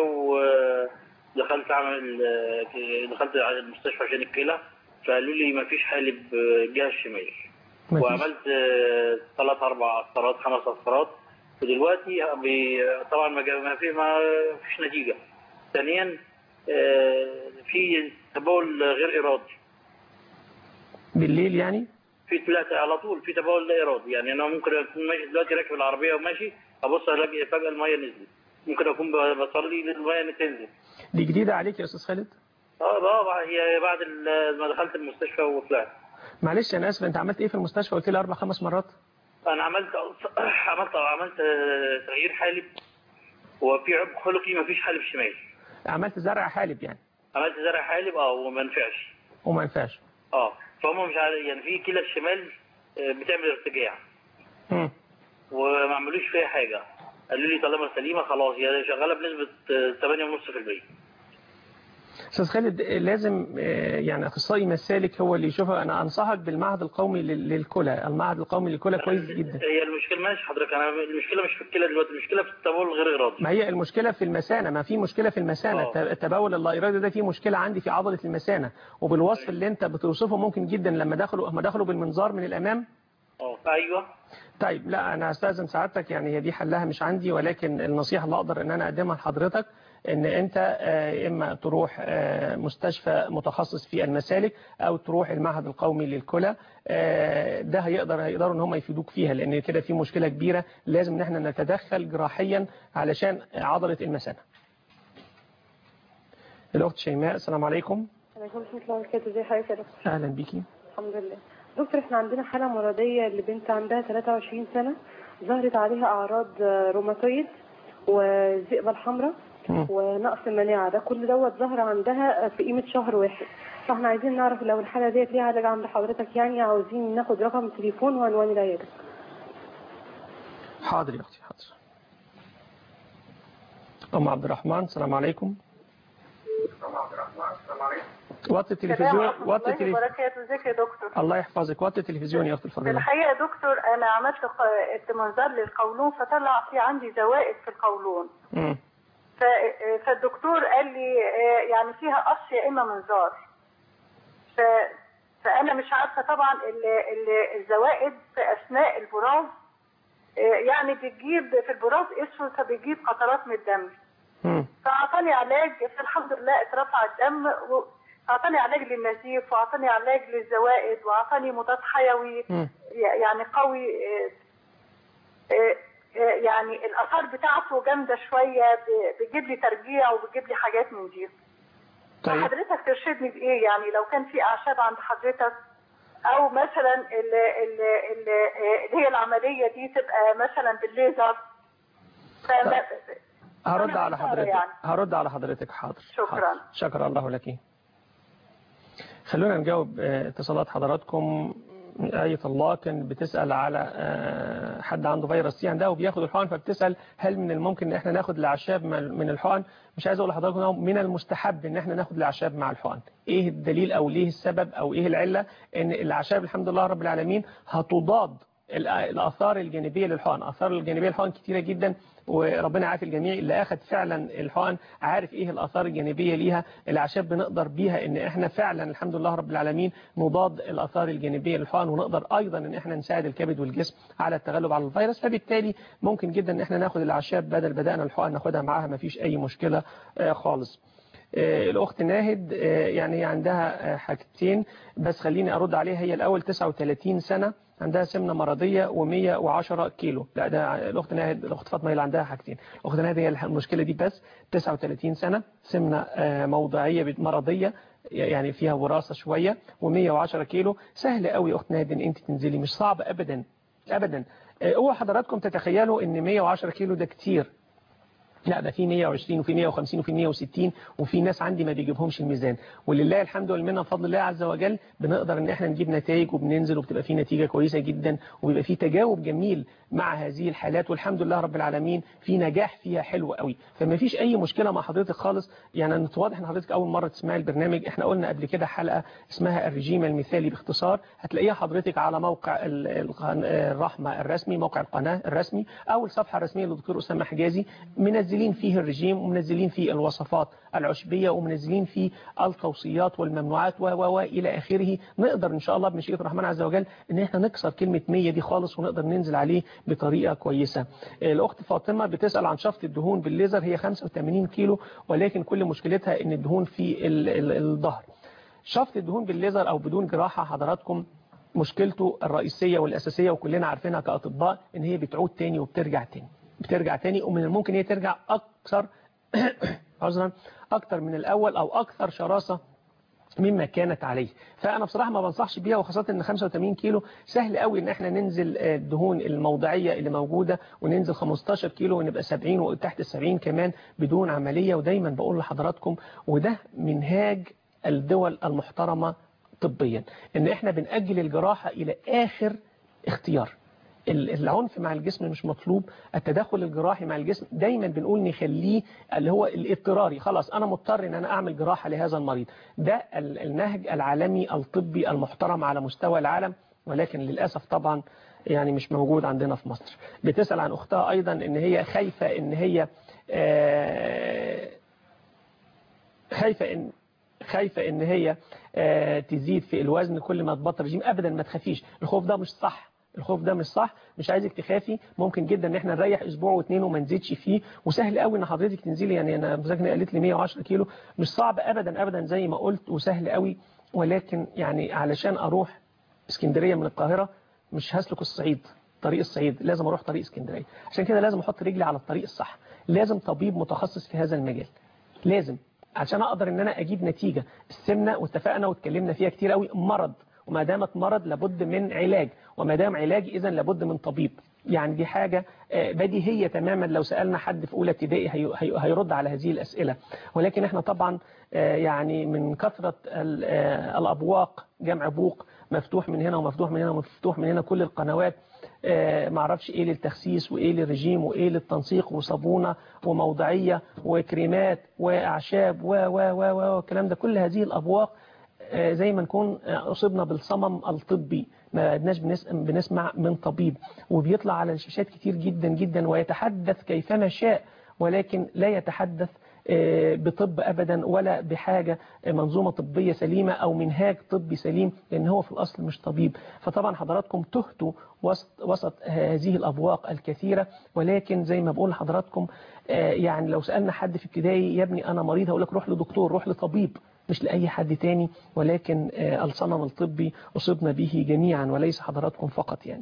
ودخلت أعمل آه، دخلت على المستشفى عشان الكلى فقالوا لي ما فيش حالب آه، الجهة الشمال مفيش. وعملت آه، ثلاث أربع قسطرات خمس قسطرات ودلوقتي بي- طبعا ما جا- ما في ما فيش نتيجة ثانيا آه، في تبول غير إرادي بالليل يعني في ثلاثة على طول في تبول لا إرادي يعني أنا ممكن أكون ماشي دلوقتي راكب العربية وماشي أبص ألاقي فجأة المية نزلت ممكن أكون ب- بصلي المية تنزل دي جديده عليك يا استاذ خالد اه اه هي بعد ال- ما دخلت المستشفى وطلعت معلش انا اسف انت عملت ايه في المستشفى قلت لي اربع خمس مرات أنا عملت عملت عملت آه، تغيير حالب وفي عب خلقي ما فيش حالب شمال عملت زرع حالب يعني عملت زرع حالب اه وما نفعش وما ينفعش اه فهم مش عارف يعني في كلى الشمال آه، بتعمل ارتجاع مم. وما عملوش فيها حاجة قالوا لي طالما سليمة خلاص هي شغالة بنسبة آه، 8.5% استاذ خالد لازم آه، يعني اخصائي مسالك هو اللي يشوفها انا انصحك بالمعهد القومي لل- للكلى المعهد القومي للكلى كويس جدا هي المشكلة ماشي حضرتك أنا المشكلة مش في الكلى دلوقتي المشكلة في التبول غير إرادي ما هي المشكلة في المثانة ما في مشكلة في المثانة آه. الت- التبول اللا إرادي ده في مشكلة عندي في عضلة المثانة وبالوصف اللي انت بتوصفه ممكن جدا لما دخلوا هم دخلوا بالمنظار من الأمام اه أيوه طيب لا انا استاذن سعادتك يعني هي دي حلها مش عندي ولكن النصيحه اللي اقدر ان انا اقدمها لحضرتك ان انت آه، اما تروح آه، مستشفى متخصص في المسالك او تروح المعهد القومي للكلى آه، ده هيقدر هيقدروا ان هم يفيدوك فيها لان كده في مشكله كبيره لازم ان احنا نتدخل جراحيا علشان عضله المثانه الاخت شيماء السلام عليكم عليكم ورحمة الله وبركاته ازي حضرتك يا دكتور اهلا بيكي الحمد لله دكتور احنا عندنا حالة مرضية لبنت عندها 23 سنة ظهرت عليها أعراض آه، روماتويد والذئبة الحمراء ونقص مناعة ده كل دوت ظهر عندها في قيمة شهر واحد فاحنا عايزين نعرف لو الحالة ديت ليها علاج عند حضرتك يعني عاوزين ناخد رقم التليفون وعنوان العيادة حاضر يا اختي حاضر ام عبد الرحمن السلام عليكم وطي التلفزيون السلام وطي ورحمة الله التلفزيون وبركاته ازيك يا دكتور الله يحفظك وطي التلفزيون يا اختي في الفضيله الحقيقة يا دكتور أنا عملت ق- منظار للقولون فطلع في عندي زوائد في القولون مم. ف- فالدكتور قال لي آه، يعني فيها قص يا إما منظار ف... فأنا مش عارفة طبعا ال... ال... الزوائد في أثناء البراز آه، يعني بتجيب في البراز اسود فبتجيب قطرات من الدم مم. فأعطاني علاج فالحمد لله اترفع الدم و... أعطاني علاج للنزيف وأعطاني علاج للزوائد وأعطاني مضاد حيوي مم. يعني قوي آه، آه، آه، يعني الآثار بتاعته جامدة شوية ب- بتجيب لي ترجيع وبتجيب لي حاجات من دي طيب حضرتك ترشدني بإيه يعني لو كان في أعشاب عند حضرتك أو مثلا ال- ال- ال- آه، اللي هي العملية دي تبقى مثلا بالليزر فما- هرد أنا على محتارة حضرتك يعني. هرد على حضرتك حاضر شكرا. حاضر. شكر الله لك خلونا نجاوب آه، اتصالات حضراتكم آية الله كان بتسأل على آه، حد عنده فيروس سي عندها وبياخد الحقن فبتسأل هل من الممكن ان احنا ناخد الاعشاب من من الحقن مش عايز اقول لحضراتكم إنه من المستحب ان احنا ناخد الاعشاب مع الحقن ايه الدليل او ليه السبب او ايه العلة ان الاعشاب الحمد لله رب العالمين هتضاد ال- الآثار الجانبية للحقن الآثار الجانبية للحقن كتيرة جدا وربنا عارف الجميع اللي أخذ فعلا الحقن عارف إيه الآثار الجانبية ليها الأعشاب بنقدر بيها إن إحنا فعلا الحمد لله رب العالمين نضاد الآثار الجانبية للحقن ونقدر أيضا إن إحنا نساعد الكبد والجسم على التغلب على الفيروس فبالتالي ممكن جدا إن إحنا ناخد الأعشاب بدل بدأنا الحقن ناخدها معاها مفيش أي مشكلة آه، خالص آه، الأخت ناهد آه، يعني هي عندها آه، حاجتين بس خليني أرد عليها هي الأول 39 سنة عندها سمنة مرضية و110 كيلو لا ده الأخت ناهد الأخت فاطمة هي اللي عندها حاجتين الأخت ناهد هي المشكلة دي بس 39 سنة سمنة آه، موضعية مرضية يعني فيها وراثة شوية و110 كيلو سهل قوي يا أخت ناهد إن أنت تنزلي مش صعب أبدا أبدا آه، اوعوا حضراتكم تتخيلوا إن 110 كيلو ده كتير لا ده في 120 وفي 150 وفي 160 وفي ناس عندي ما بيجيبهمش الميزان ولله الحمد والمنه بفضل الله عز وجل بنقدر ان احنا نجيب نتائج وبننزل وبتبقى في نتيجه كويسه جدا وبيبقى في تجاوب جميل مع هذه الحالات والحمد لله رب العالمين في نجاح فيها حلو قوي فما فيش اي مشكله مع حضرتك خالص يعني انت واضح ان حضرتك اول مره تسمعي البرنامج احنا قلنا قبل كده حلقه اسمها الرجيم المثالي باختصار هتلاقيها حضرتك على موقع ال- القن- الرحمه الرسمي موقع القناه الرسمي او الصفحه الرسميه للدكتور اسامه حجازي منزلين فيه الرجيم ومنزلين فيه الوصفات العشبيه ومنزلين فيه التوصيات والممنوعات و و و الى اخره نقدر ان شاء الله بمشيئه الرحمن عز وجل ان احنا نكسر كلمه 100 دي خالص ونقدر ننزل عليه بطريقه كويسه الاخت فاطمه بتسال عن شفط الدهون بالليزر هي 85 كيلو ولكن كل مشكلتها ان الدهون في ال- ال- الظهر شفط الدهون بالليزر او بدون جراحه حضراتكم مشكلته الرئيسيه والاساسيه وكلنا عارفينها كاطباء ان هي بتعود تاني وبترجع تاني بترجع تاني ومن الممكن هي ترجع اكثر عذرا اكثر من الاول او اكثر شراسه مما كانت عليه فانا بصراحه ما بنصحش بيها وخاصه ان 85 كيلو سهل قوي ان احنا ننزل آه، الدهون الموضعيه اللي موجوده وننزل 15 كيلو ونبقى 70 وتحت ال 70 كمان بدون عمليه ودايما بقول لحضراتكم وده منهاج الدول المحترمه طبيا ان احنا بنأجل الجراحه الى اخر اختيار ال- العنف مع الجسم مش مطلوب التدخل الجراحي مع الجسم دايما بنقول نخليه اللي هو الاضطراري خلاص انا مضطر ان انا اعمل جراحة لهذا المريض ده ال- النهج العالمي الطبي المحترم على مستوى العالم ولكن للأسف طبعا يعني مش موجود عندنا في مصر بتسأل عن أختها أيضا إن هي خايفة إن هي آه، خايفة إن خايفة إن هي آه، تزيد في الوزن كل ما تبطل رجيم أبدا ما تخافيش الخوف ده مش صح الخوف ده مش صح مش عايزك تخافي ممكن جدا ان احنا نريح اسبوع واثنين وما نزيدش فيه وسهل قوي ان حضرتك تنزلي يعني انا مذاكره قالت لي 110 كيلو مش صعب ابدا ابدا زي ما قلت وسهل قوي ولكن يعني علشان اروح اسكندريه من القاهره مش هسلك الصعيد طريق الصعيد لازم اروح طريق اسكندريه عشان كده لازم احط رجلي على الطريق الصح لازم طبيب متخصص في هذا المجال لازم عشان اقدر ان انا اجيب نتيجه السمنه واتفقنا واتكلمنا فيها كتير قوي مرض وما دامت مرض لابد من علاج وما دام علاج اذا لابد من طبيب يعني دي حاجة آه، بديهية تماما لو سألنا حد في أولى ابتدائي هي- هي- هيرد على هذه الأسئلة ولكن احنا طبعا آه، يعني من كثرة ال- آه، الأبواق جمع بوق مفتوح من هنا ومفتوح من هنا ومفتوح من هنا كل القنوات آه، معرفش ايه للتخسيس وايه للرجيم وايه للتنسيق وصابونة وموضعية وكريمات واعشاب و و و و والكلام ده كل هذه الابواق آه، زي ما نكون آه، أصبنا بالصمم الطبي ما عدناش بنس- بنسمع من طبيب وبيطلع على الشاشات كتير جدا جدا ويتحدث كيفما شاء ولكن لا يتحدث آه، بطب أبدا ولا بحاجة آه، منظومة طبية سليمة أو منهاج طبي سليم لأن هو في الأصل مش طبيب فطبعا حضراتكم تهتوا وسط, وسط هذه الأبواق الكثيرة ولكن زي ما بقول لحضراتكم آه، يعني لو سألنا حد في ابتدائي يا ابني أنا مريض هقول لك روح لدكتور روح لطبيب مش لأي حد تاني ولكن آه، الصنم الطبي أصبنا به جميعا وليس حضراتكم فقط يعني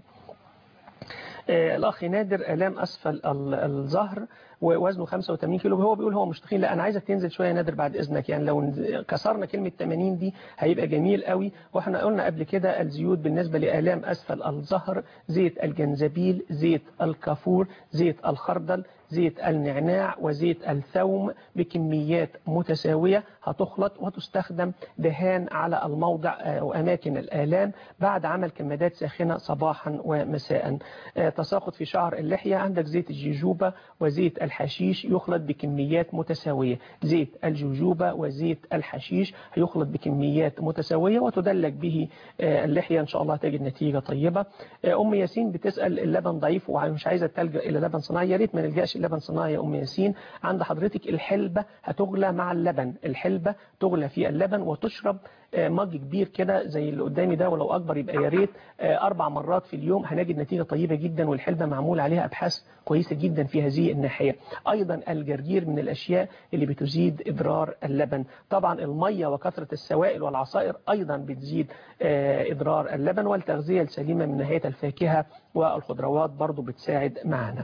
آه، الأخ نادر آلام أسفل ال- الظهر ووزنه 85 كيلو هو بيقول هو مش تخين لا أنا عايزك تنزل شوية يا نادر بعد إذنك يعني لو نز- كسرنا كلمة 80 دي هيبقى جميل قوي وإحنا قلنا قبل كده الزيوت بالنسبة لآلام أسفل الظهر زيت الجنزبيل زيت الكافور زيت الخردل زيت النعناع وزيت الثوم بكميات متساوية هتخلط وتستخدم دهان على الموضع آه، وأماكن الآلام بعد عمل كمادات ساخنة صباحا ومساء آه، تساقط في شعر اللحية عندك زيت الجيجوبا وزيت الحشيش يخلط بكميات متساوية زيت الجوجوبا وزيت الحشيش هيخلط بكميات متساوية وتدلك به آه، اللحية إن شاء الله تجد نتيجة طيبة آه، أم ياسين بتسأل اللبن ضعيف ومش عايزة تلجأ إلى لبن صناعي يا ريت ما نلجأش اللبن صناعي يا أم ياسين عند حضرتك الحلبة هتغلى مع اللبن الحلبة تغلى في اللبن وتشرب آه، مج كبير كده زي اللي قدامي ده ولو أكبر يبقى يا ريت آه، أربع مرات في اليوم هنجد نتيجة طيبة جدا والحلبة معمول عليها أبحاث كويسة جدا في هذه الناحية أيضا الجرجير من الأشياء اللي بتزيد إضرار اللبن طبعا المية وكثرة السوائل والعصائر أيضا بتزيد آه، إضرار اللبن والتغذية السليمة من ناحية الفاكهة والخضروات برضو بتساعد معنا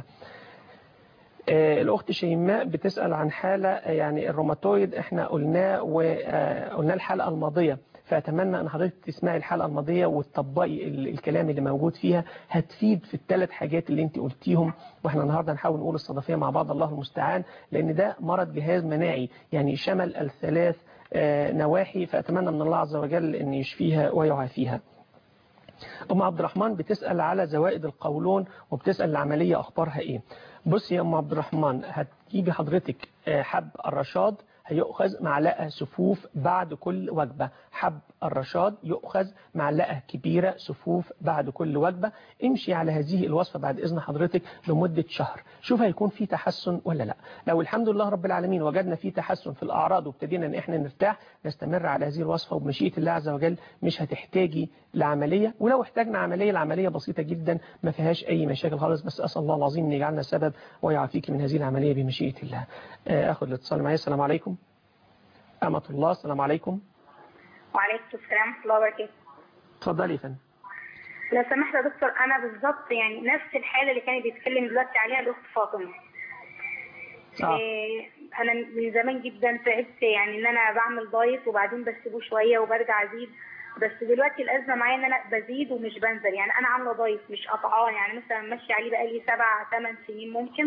آه، الأخت شيماء بتسأل عن حالة آه، يعني الروماتويد احنا قلناه وقلنا الحلقة الماضية فأتمنى أن حضرتك تسمعي الحلقة الماضية وتطبقي ال- الكلام اللي موجود فيها هتفيد في الثلاث حاجات اللي انت قلتيهم واحنا النهاردة نحاول نقول الصدفية مع بعض الله المستعان لأن ده مرض جهاز مناعي يعني شمل الثلاث آه، نواحي فأتمنى من الله عز وجل أن يشفيها ويعافيها أم عبد الرحمن بتسأل على زوائد القولون وبتسأل العملية أخبارها إيه بص يا أم عبد الرحمن هتجيبي حضرتك آه، حب الرشاد هيؤخذ معلقة سفوف بعد كل وجبة حب الرشاد يؤخذ معلقة كبيرة سفوف بعد كل وجبة امشي على هذه الوصفة بعد إذن حضرتك لمدة شهر شوف هيكون في تحسن ولا لا لو الحمد لله رب العالمين وجدنا في تحسن في الأعراض وابتدينا ان احنا نرتاح نستمر على هذه الوصفة وبمشيئة الله عز وجل مش هتحتاجي لعملية ولو احتاجنا عملية العملية بسيطة جدا ما فيهاش أي مشاكل خالص بس أسأل الله العظيم أن يجعلنا سبب ويعافيك من هذه العملية بمشيئة الله آه، أخذ الاتصال معي السلام عليكم أمة الله السلام عليكم وعليكم السلام ورحمة الله وبركاته اتفضلي يا فندم لو سمحت يا دكتور أنا بالظبط يعني نفس الحالة اللي كان بيتكلم دلوقتي عليها الأخت فاطمة آه. إيه أنا من زمان جدا تعبت يعني إن أنا بعمل دايت وبعدين بسيبه شوية وبرجع أزيد بس دلوقتي الأزمة معايا إن أنا بزيد ومش بنزل يعني أنا عاملة دايت مش قطعاه يعني مثلا ماشية عليه بقالي سبع ثمان سنين ممكن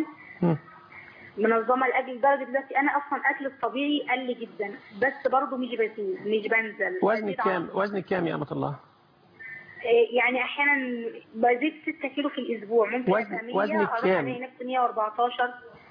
منظمة الأكل لدرجة دلوقتي أنا أصلا أكل الطبيعي قل جدا بس برضه مش بزيد مش بنزل وزنك بزيد كام وزنك كام يا أمة الله إيه يعني احيانا بزيد 6 كيلو في الاسبوع ممكن وزن- ابقى 100 وزنك اروح كام؟ الاقي نفسي 114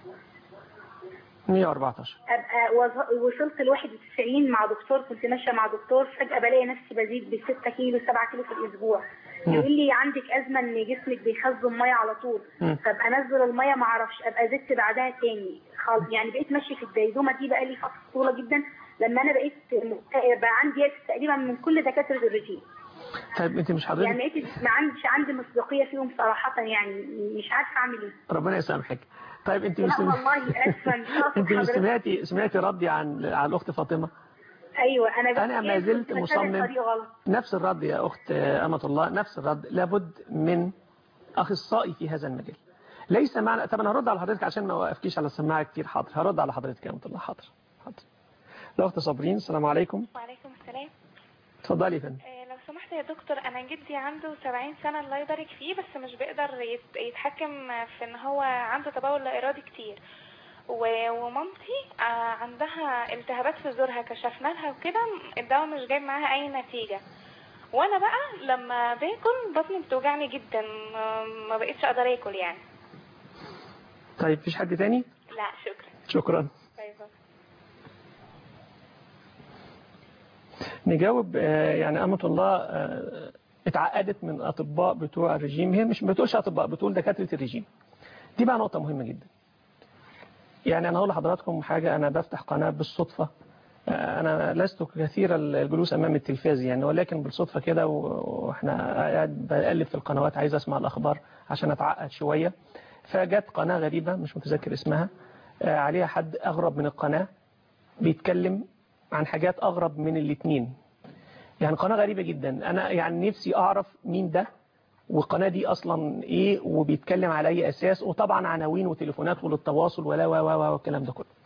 114 ابقى وز- وصلت ل 91 مع دكتور كنت ماشيه مع دكتور فجاه بلاقي نفسي بزيد ب 6 كيلو 7 كيلو في الاسبوع مم. يقول لي عندك ازمه ان جسمك بيخزن ميه على طول مم. فابقى انزل الميه ما اعرفش ابقى زدت بعدها تاني خالص يعني بقيت ماشيه في الديدومه دي بقى لي فتره طويله جدا لما انا بقيت مكتئبة، بقى عندي يأس تقريبا من كل دكاتره الرجيم طيب أنت مش حضرتك يعني لقيت ما عنديش عندي مصداقيه فيهم صراحه يعني مش عارفه اعمل ايه ربنا يسامحك طيب أنت لا مش والله اسفه مش قصد أنت مش حضرتك. سمعتي سمعتي ردي عن عن الأخت فاطمة ايوه انا أنا ما زلت كنت بتابع مصمم الطريق غلط نفس الرد يا أخت أمة الله نفس الرد لابد من أخصائي في هذا المجال ليس معنى طب أنا هرد على حضرتك عشان ما أوقفكيش على السماعة كتير حاضر هرد على حضرتك يا أمة الله حاضر حاضر الأخت صابرين السلام عليكم وعليكم السلام اتفضلي يا فندم آه، لو سمحت يا دكتور انا جدي عنده 70 سنه الله يبارك فيه بس مش بيقدر يت- يتحكم في ان هو عنده تبول لا ارادي كتير و- ومامتي آه، عندها التهابات في زورها كشفنا لها وكده الدواء مش جايب معاها اي نتيجه وانا بقى لما باكل بطني بتوجعني جدا ما- ما بقيتش اقدر اكل يعني طيب فيش حد تاني لا شكرا شكرا باي باي نجاوب آه، يعني أمة الله آه، اتعقدت من أطباء بتوع الرجيم هي مش بتقولش أطباء بتقول دكاترة الرجيم دي بقى نقطة مهمة جدا يعني أنا أقول لحضراتكم حاجة أنا بفتح قناة بالصدفة آه، أنا لست كثير الجلوس أمام التلفاز يعني ولكن بالصدفة كده و- وإحنا قاعد بقلب في القنوات عايز أسمع الأخبار عشان أتعقد شوية فجت قناة غريبة مش متذكر اسمها آه، عليها حد أغرب من القناة بيتكلم عن حاجات أغرب من الاتنين يعني قناة غريبة جدا أنا يعني نفسي أعرف مين ده والقناة دي أصلا إيه وبيتكلم على أي أساس وطبعا عناوين وتليفونات وللتواصل ولا و و و والكلام ده كله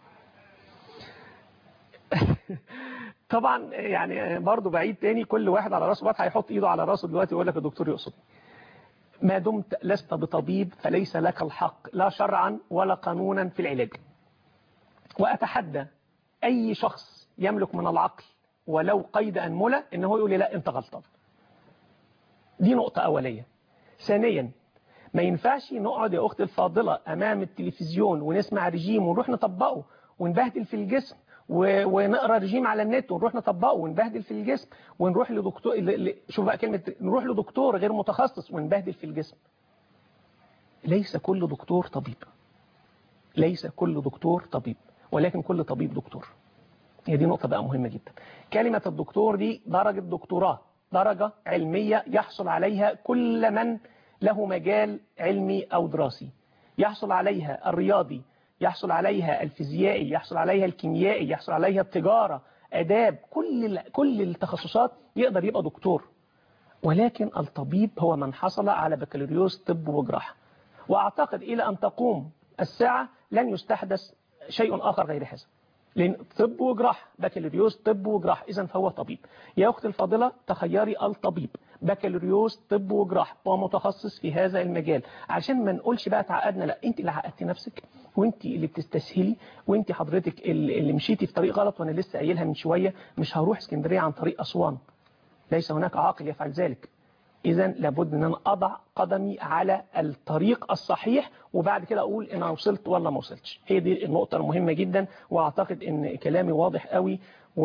طبعا يعني برضو بعيد تاني كل واحد على راسه بطح هيحط ايده على راسه دلوقتي ويقول لك الدكتور يقصد ما دمت لست بطبيب فليس لك الحق لا شرعا ولا قانونا في العلاج وأتحدى أي شخص يملك من العقل ولو قيد أنملة إنه يقول لي لا أنت غلطان دي نقطة أولية ثانيا ما ينفعش نقعد يا أختي الفاضلة أمام التلفزيون ونسمع رجيم ونروح نطبقه ونبهدل في الجسم و- ونقرا رجيم على النت ونروح نطبقه ونبهدل في الجسم ونروح لدكتور ل- ل- شوف بقى كلمة نروح لدكتور غير متخصص ونبهدل في الجسم ليس كل دكتور طبيب ليس كل دكتور طبيب ولكن كل طبيب دكتور هي دي نقطة بقى مهمة جدا كلمة الدكتور دي درجة دكتوراه درجة علمية يحصل عليها كل من له مجال علمي أو دراسي يحصل عليها الرياضي يحصل عليها الفيزيائي يحصل عليها الكيميائي يحصل عليها التجارة أداب كل ال- كل التخصصات يقدر يبقى دكتور ولكن الطبيب هو من حصل على بكالوريوس طب وجراحة وأعتقد إلى أن تقوم الساعة لن يستحدث شيء آخر غير هذا لأن طب وجراحة بكالوريوس طب وجراحة إذا فهو طبيب يا أختي الفاضلة تخيري الطبيب بكالوريوس طب وجراحة ومتخصص في هذا المجال عشان ما نقولش بقى تعقدنا لا أنت اللي عقدتي نفسك وأنت اللي بتستسهلي وأنت حضرتك اللي اللي مشيتي في طريق غلط وأنا لسه قايلها من شوية مش هروح اسكندرية عن طريق أسوان ليس هناك عاقل يفعل ذلك إذا لابد أن أنا أضع قدمي على الطريق الصحيح وبعد كده أقول إن أنا وصلت ولا ما وصلتش هي دي النقطة المهمة جدا وأعتقد أن كلامي واضح قوي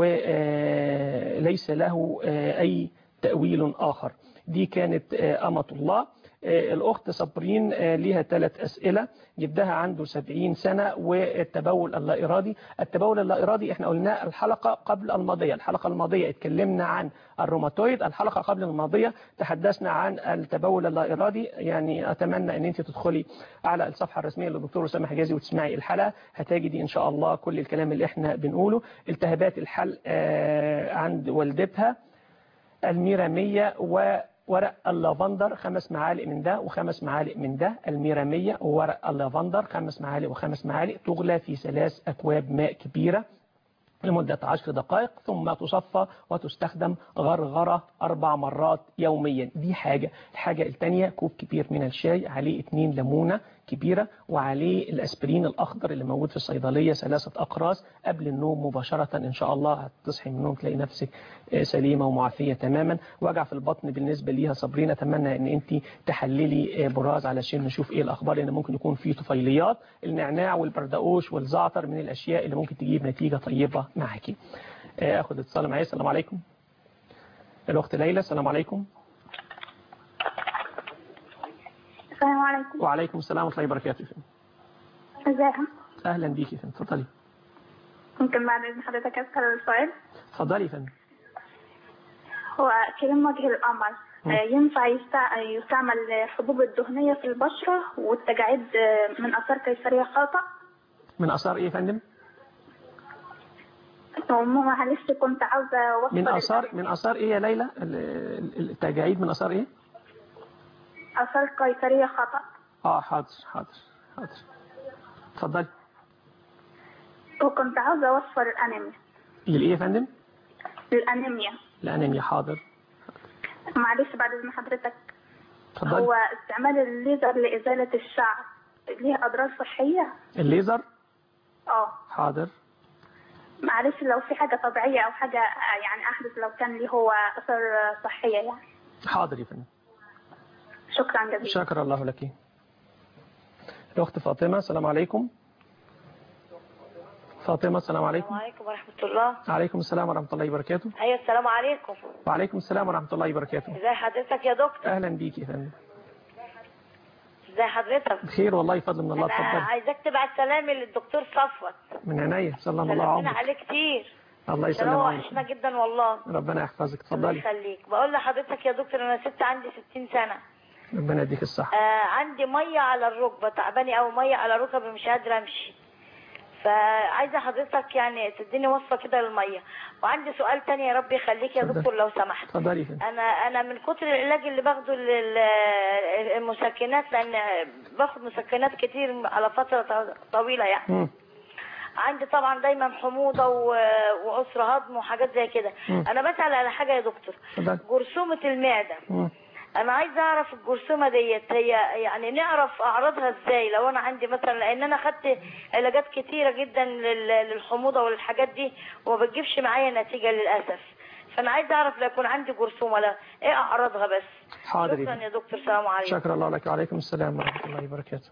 وليس له آه، أي تأويل آخر دي كانت آه، أمة الله آه، الأخت صابرين آه، ليها ثلاث أسئلة جدها عنده 70 سنة والتبول اللا إرادي التبول اللا إرادي احنا قلنا الحلقة قبل الماضية الحلقة الماضية اتكلمنا عن الروماتويد الحلقة قبل الماضية تحدثنا عن التبول اللا إرادي يعني أتمنى أن أنت تدخلي على الصفحة الرسمية للدكتور أسامة حجازي وتسمعي الحلقة هتجدي إن شاء الله كل الكلام اللي احنا بنقوله التهابات الحلق آه، عند والدتها الميرامية وورق اللافندر خمس معالق من ده وخمس معالق من ده الميرامية وورق اللافندر خمس معالق وخمس معالق تغلى في ثلاث أكواب ماء كبيرة لمدة عشر دقائق ثم تصفى وتستخدم غرغرة أربع مرات يوميا دي حاجة الحاجة التانية كوب كبير من الشاي عليه اتنين ليمونة كبيرة وعليه الأسبرين الأخضر اللي موجود في الصيدلية ثلاثة أقراص قبل النوم مباشرة إن شاء الله هتصحي من النوم تلاقي نفسك آه، سليمة ومعافية تماما وجع في البطن بالنسبة ليها صابرين أتمنى إن أنت تحللي آه، براز علشان نشوف إيه الأخبار لأن ممكن يكون فيه طفيليات النعناع والبردقوش والزعتر من الأشياء اللي ممكن تجيب نتيجة طيبة معاكي آه، أخد اتصال معايا السلام عليكم الأخت ليلى السلام عليكم السلام عليكم وعليكم السلام ورحمة الله وبركاته ازيكم أهلا بيكي يا فندم اتفضلي ممكن بعد اذن حضرتك اسال السؤال اتفضلي يا فندم هو كريم وجه القمر مم. آه، ينفع يستع- يستعمل الحبوب الدهنية في البشرة والتجاعيد آه، من آثار قيصرية خطأ من أثار إيه يا فندم معلش كنت عاوزة أوصل من أثار من أثار إيه يا ليلى ال- ال- التجاعيد من أثار إيه آثار قيصرية خطأ اه حاضر حاضر حاضر اتفضلي وكنت عاوزة أوصل الأنيميا للإيه يا فندم الأنيميا الأنيميا حاضر معلش بعد إذن حضرتك اتفضلي هو استعمال الليزر لإزالة الشعر ليه أضرار صحية؟ الليزر اه حاضر معلش لو في حاجة طبيعية أو حاجة آه، يعني أحدث لو كان ليه هو أثر صحية يعني حاضر يا فندم شكرا جزيلا شكر الله لك الأخت فاطمة السلام عليكم فاطمة السلام عليكم السلام عليكم ورحمة الله عليكم السلام ورحمة الله وبركاته أيوة السلام عليكم وعليكم السلام ورحمة الله وبركاته ازي حضرتك يا دكتور أهلا بيك يا فندم ازي حضرتك بخير والله فضل من الله أنا اتفضل عايزاك تبعت سلامي للدكتور صفوت من عينيا سلم الله سلمنا عمرك عليه كتير الله عشان يسلم هو عمرك وحشنا جدا والله ربنا يحفظك الله اتفضلي يخليك بقول لحضرتك يا دكتور انا ست عندي 60 سنة ربنا يديك الصحة آه عندي مية على الركبة تعباني أو مية على ركبي مش قادرة أمشي فعايزة حضرتك يعني تديني وصفة كده للمية وعندي سؤال تاني يا رب يخليك يا اتفضل. دكتور لو سمحت اتفضلي يا فندم انا انا من كتر العلاج اللي باخده للمسكنات لان باخد مسكنات كتير على فتره ط- طويله يعني مم. عندي طبعا دايما حموضه و- وعسر هضم وحاجات زي كده مم. انا بسال على حاجه يا دكتور اتفضلي جرثومه المعده مم. انا عايزه اعرف الجرثومه ديت هي يعني نعرف اعراضها ازاي لو انا عندي مثلا لان انا خدت علاجات كتيره جدا لل- للحموضه والحاجات دي وما بتجيبش معايا نتيجه للاسف فانا عايزه اعرف لو يكون عندي جرثومه لا ايه اعراضها بس حاضر يا شكرا فندم. يا دكتور سلام عليكم شكرا الله لك وعليكم السلام ورحمة الله وبركاته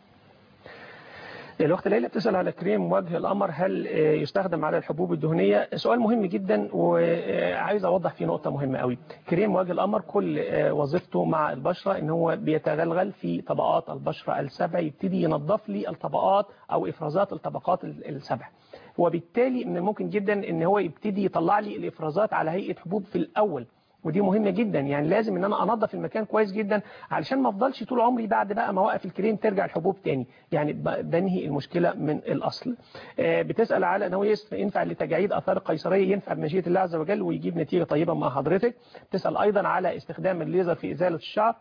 الأخت ليلى بتسأل على كريم وجه القمر هل آه، يستخدم على الحبوب الدهنية سؤال مهم جدا وعايز أوضح فيه نقطة مهمة قوي كريم وجه القمر كل آه، وظيفته مع البشرة إن هو بيتغلغل في طبقات البشرة السبع يبتدي ينظف لي الطبقات أو إفرازات الطبقات ال- السبع وبالتالي من الممكن جدا ان هو يبتدي يطلع لي الافرازات على هيئه حبوب في الاول ودي مهمة جدا يعني لازم ان انا انظف المكان كويس جدا علشان ما افضلش طول عمري بعد بقى ما اوقف الكريم ترجع الحبوب تاني يعني ب- بنهي المشكلة من الاصل آه، بتسأل على انه يس- ينفع لتجاعيد اثار القيصرية ينفع بمشيئة الله عز وجل ويجيب نتيجة طيبة مع حضرتك بتسأل ايضا على استخدام الليزر في ازالة الشعر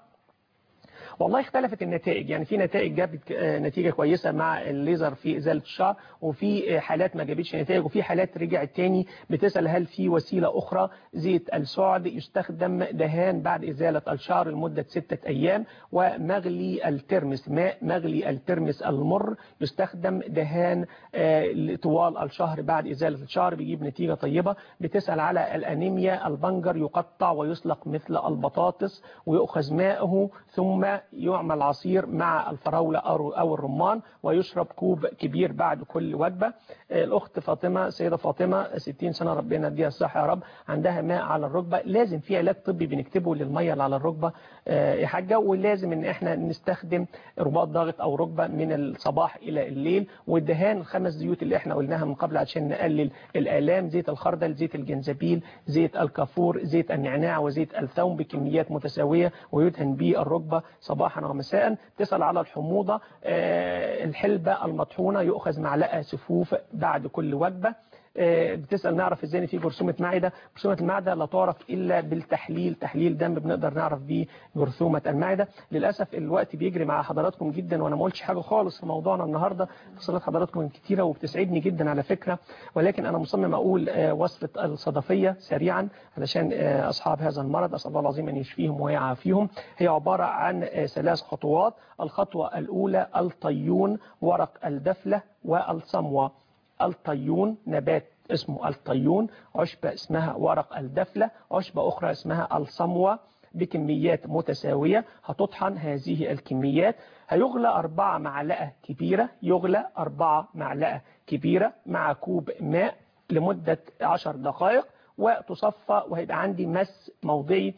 والله اختلفت النتائج يعني في نتائج جابت آه، نتيجة كويسة مع الليزر في إزالة الشعر وفي آه، حالات ما جابتش نتائج وفي حالات رجعت تاني بتسأل هل في وسيلة أخرى زيت السعد يستخدم دهان بعد إزالة الشعر لمدة ستة أيام ومغلي الترمس ماء مغلي الترمس المر يستخدم دهان آه، طوال الشهر بعد إزالة الشعر بيجيب نتيجة طيبة بتسأل على الأنيميا البنجر يقطع ويسلق مثل البطاطس ويؤخذ ماءه ثم يعمل عصير مع الفراولة أو أو الرمان ويشرب كوب كبير بعد كل وجبة آه، الأخت فاطمة سيدة فاطمة 60 سنة ربنا يديها الصحة يا رب عندها ماء على الركبة لازم في علاج طبي بنكتبه للمية اللي على الركبة آه، يا حاجة ولازم ان احنا نستخدم رباط ضاغط او ركبة من الصباح الى الليل والدهان الخمس زيوت اللي احنا قلناها من قبل عشان نقلل الآلام زيت الخردل زيت الجنزبيل زيت الكافور زيت النعناع وزيت الثوم بكميات متساوية ويدهن به الركبة صباحا ومساء تسأل على الحموضة آه، الحلبة المطحونة يؤخذ معلقة سفوف بعد كل وجبة آه، بتسأل نعرف ازاي إن في جرثومة معدة جرثومة المعدة لا تعرف إلا بالتحليل تحليل دم بنقدر نعرف بيه جرثومة المعدة للأسف الوقت بيجري مع حضراتكم جدا وأنا ما قلتش حاجة خالص في موضوعنا النهاردة اتصالات حضراتكم كتيرة وبتسعدني جدا على فكرة ولكن أنا مصمم أقول آه، وصفة الصدفية سريعا علشان آه، أصحاب هذا المرض أسأل الله العظيم أن يشفيهم ويعافيهم هي عبارة عن آه، ثلاث خطوات الخطوة الأولى الطيون ورق الدفلة والصموة الطيون نبات اسمه الطيون عشبة اسمها ورق الدفلة عشبة أخرى اسمها الصموة بكميات متساوية هتطحن هذه الكميات هيغلى أربعة معلقة كبيرة يغلى أربعة معلقة كبيرة مع كوب ماء لمدة عشر دقائق وتصفى وهيبقى عندي مس موضعي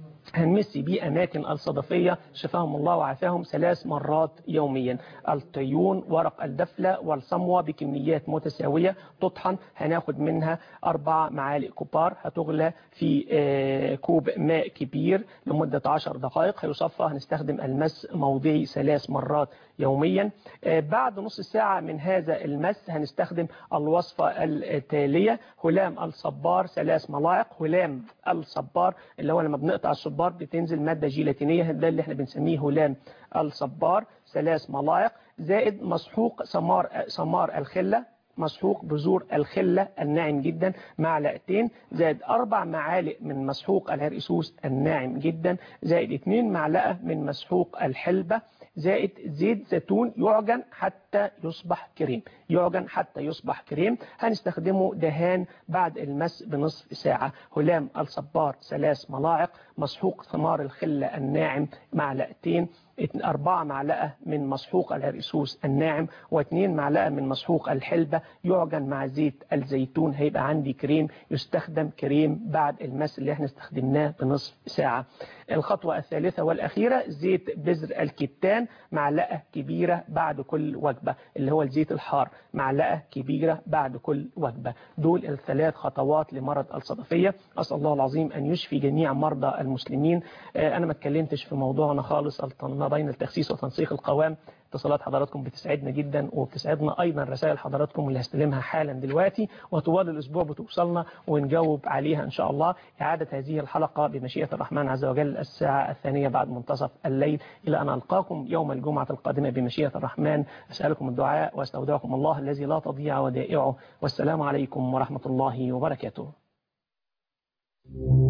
هنمس بيه أماكن الصدفية شفاهم الله وعافاهم ثلاث مرات يوميا الطيون ورق الدفلة والصموة بكميات متساوية تطحن هناخد منها أربع معالق كبار هتغلى في آه، كوب ماء كبير لمدة عشر دقائق هيصفى هنستخدم المس موضعي ثلاث مرات يوميا آه، بعد نص ساعة من هذا المس هنستخدم الوصفة التالية هلام الصبار ثلاث ملاعق هلام الصبار اللي هو لما بنقطع الصبار بتنزل مادة جيلاتينية ده اللي احنا بنسميه هلام الصبار ثلاث ملاعق زائد مسحوق سمار سمار الخلة مسحوق بذور الخلة الناعم جدا معلقتين زائد أربع معالق من مسحوق الهرقسوس الناعم جدا زائد اتنين معلقة من مسحوق الحلبة زائد زيت زيتون يعجن حتى يصبح كريم يعجن حتى يصبح كريم هنستخدمه دهان بعد المس بنصف ساعة هلام الصبار ثلاث ملاعق مسحوق ثمار الخلة الناعم معلقتين أربعة معلقة من مسحوق العرقسوس الناعم واثنين معلقة من مسحوق الحلبة يعجن مع زيت الزيتون هيبقى عندي كريم يستخدم كريم بعد المس اللي احنا استخدمناه بنصف ساعة الخطوة الثالثة والأخيرة زيت بذر الكتان معلقة كبيرة بعد كل وجبة اللي هو الزيت الحار معلقة كبيرة بعد كل وجبة دول الثلاث خطوات لمرض الصدفية أسأل الله العظيم أن يشفي جميع مرضى المسلمين أنا ما اتكلمتش في موضوعنا خالص ما بين التخسيس وتنسيق القوام اتصالات حضراتكم بتسعدنا جدا وبتسعدنا ايضا رسائل حضراتكم اللي هستلمها حالا دلوقتي وطوال الاسبوع بتوصلنا ونجاوب عليها ان شاء الله اعاده هذه الحلقه بمشيئه الرحمن عز وجل الساعه الثانيه بعد منتصف الليل الى ان القاكم يوم الجمعه القادمه بمشيئه الرحمن اسالكم الدعاء واستودعكم الله الذي لا تضيع ودائعه والسلام عليكم ورحمه الله وبركاته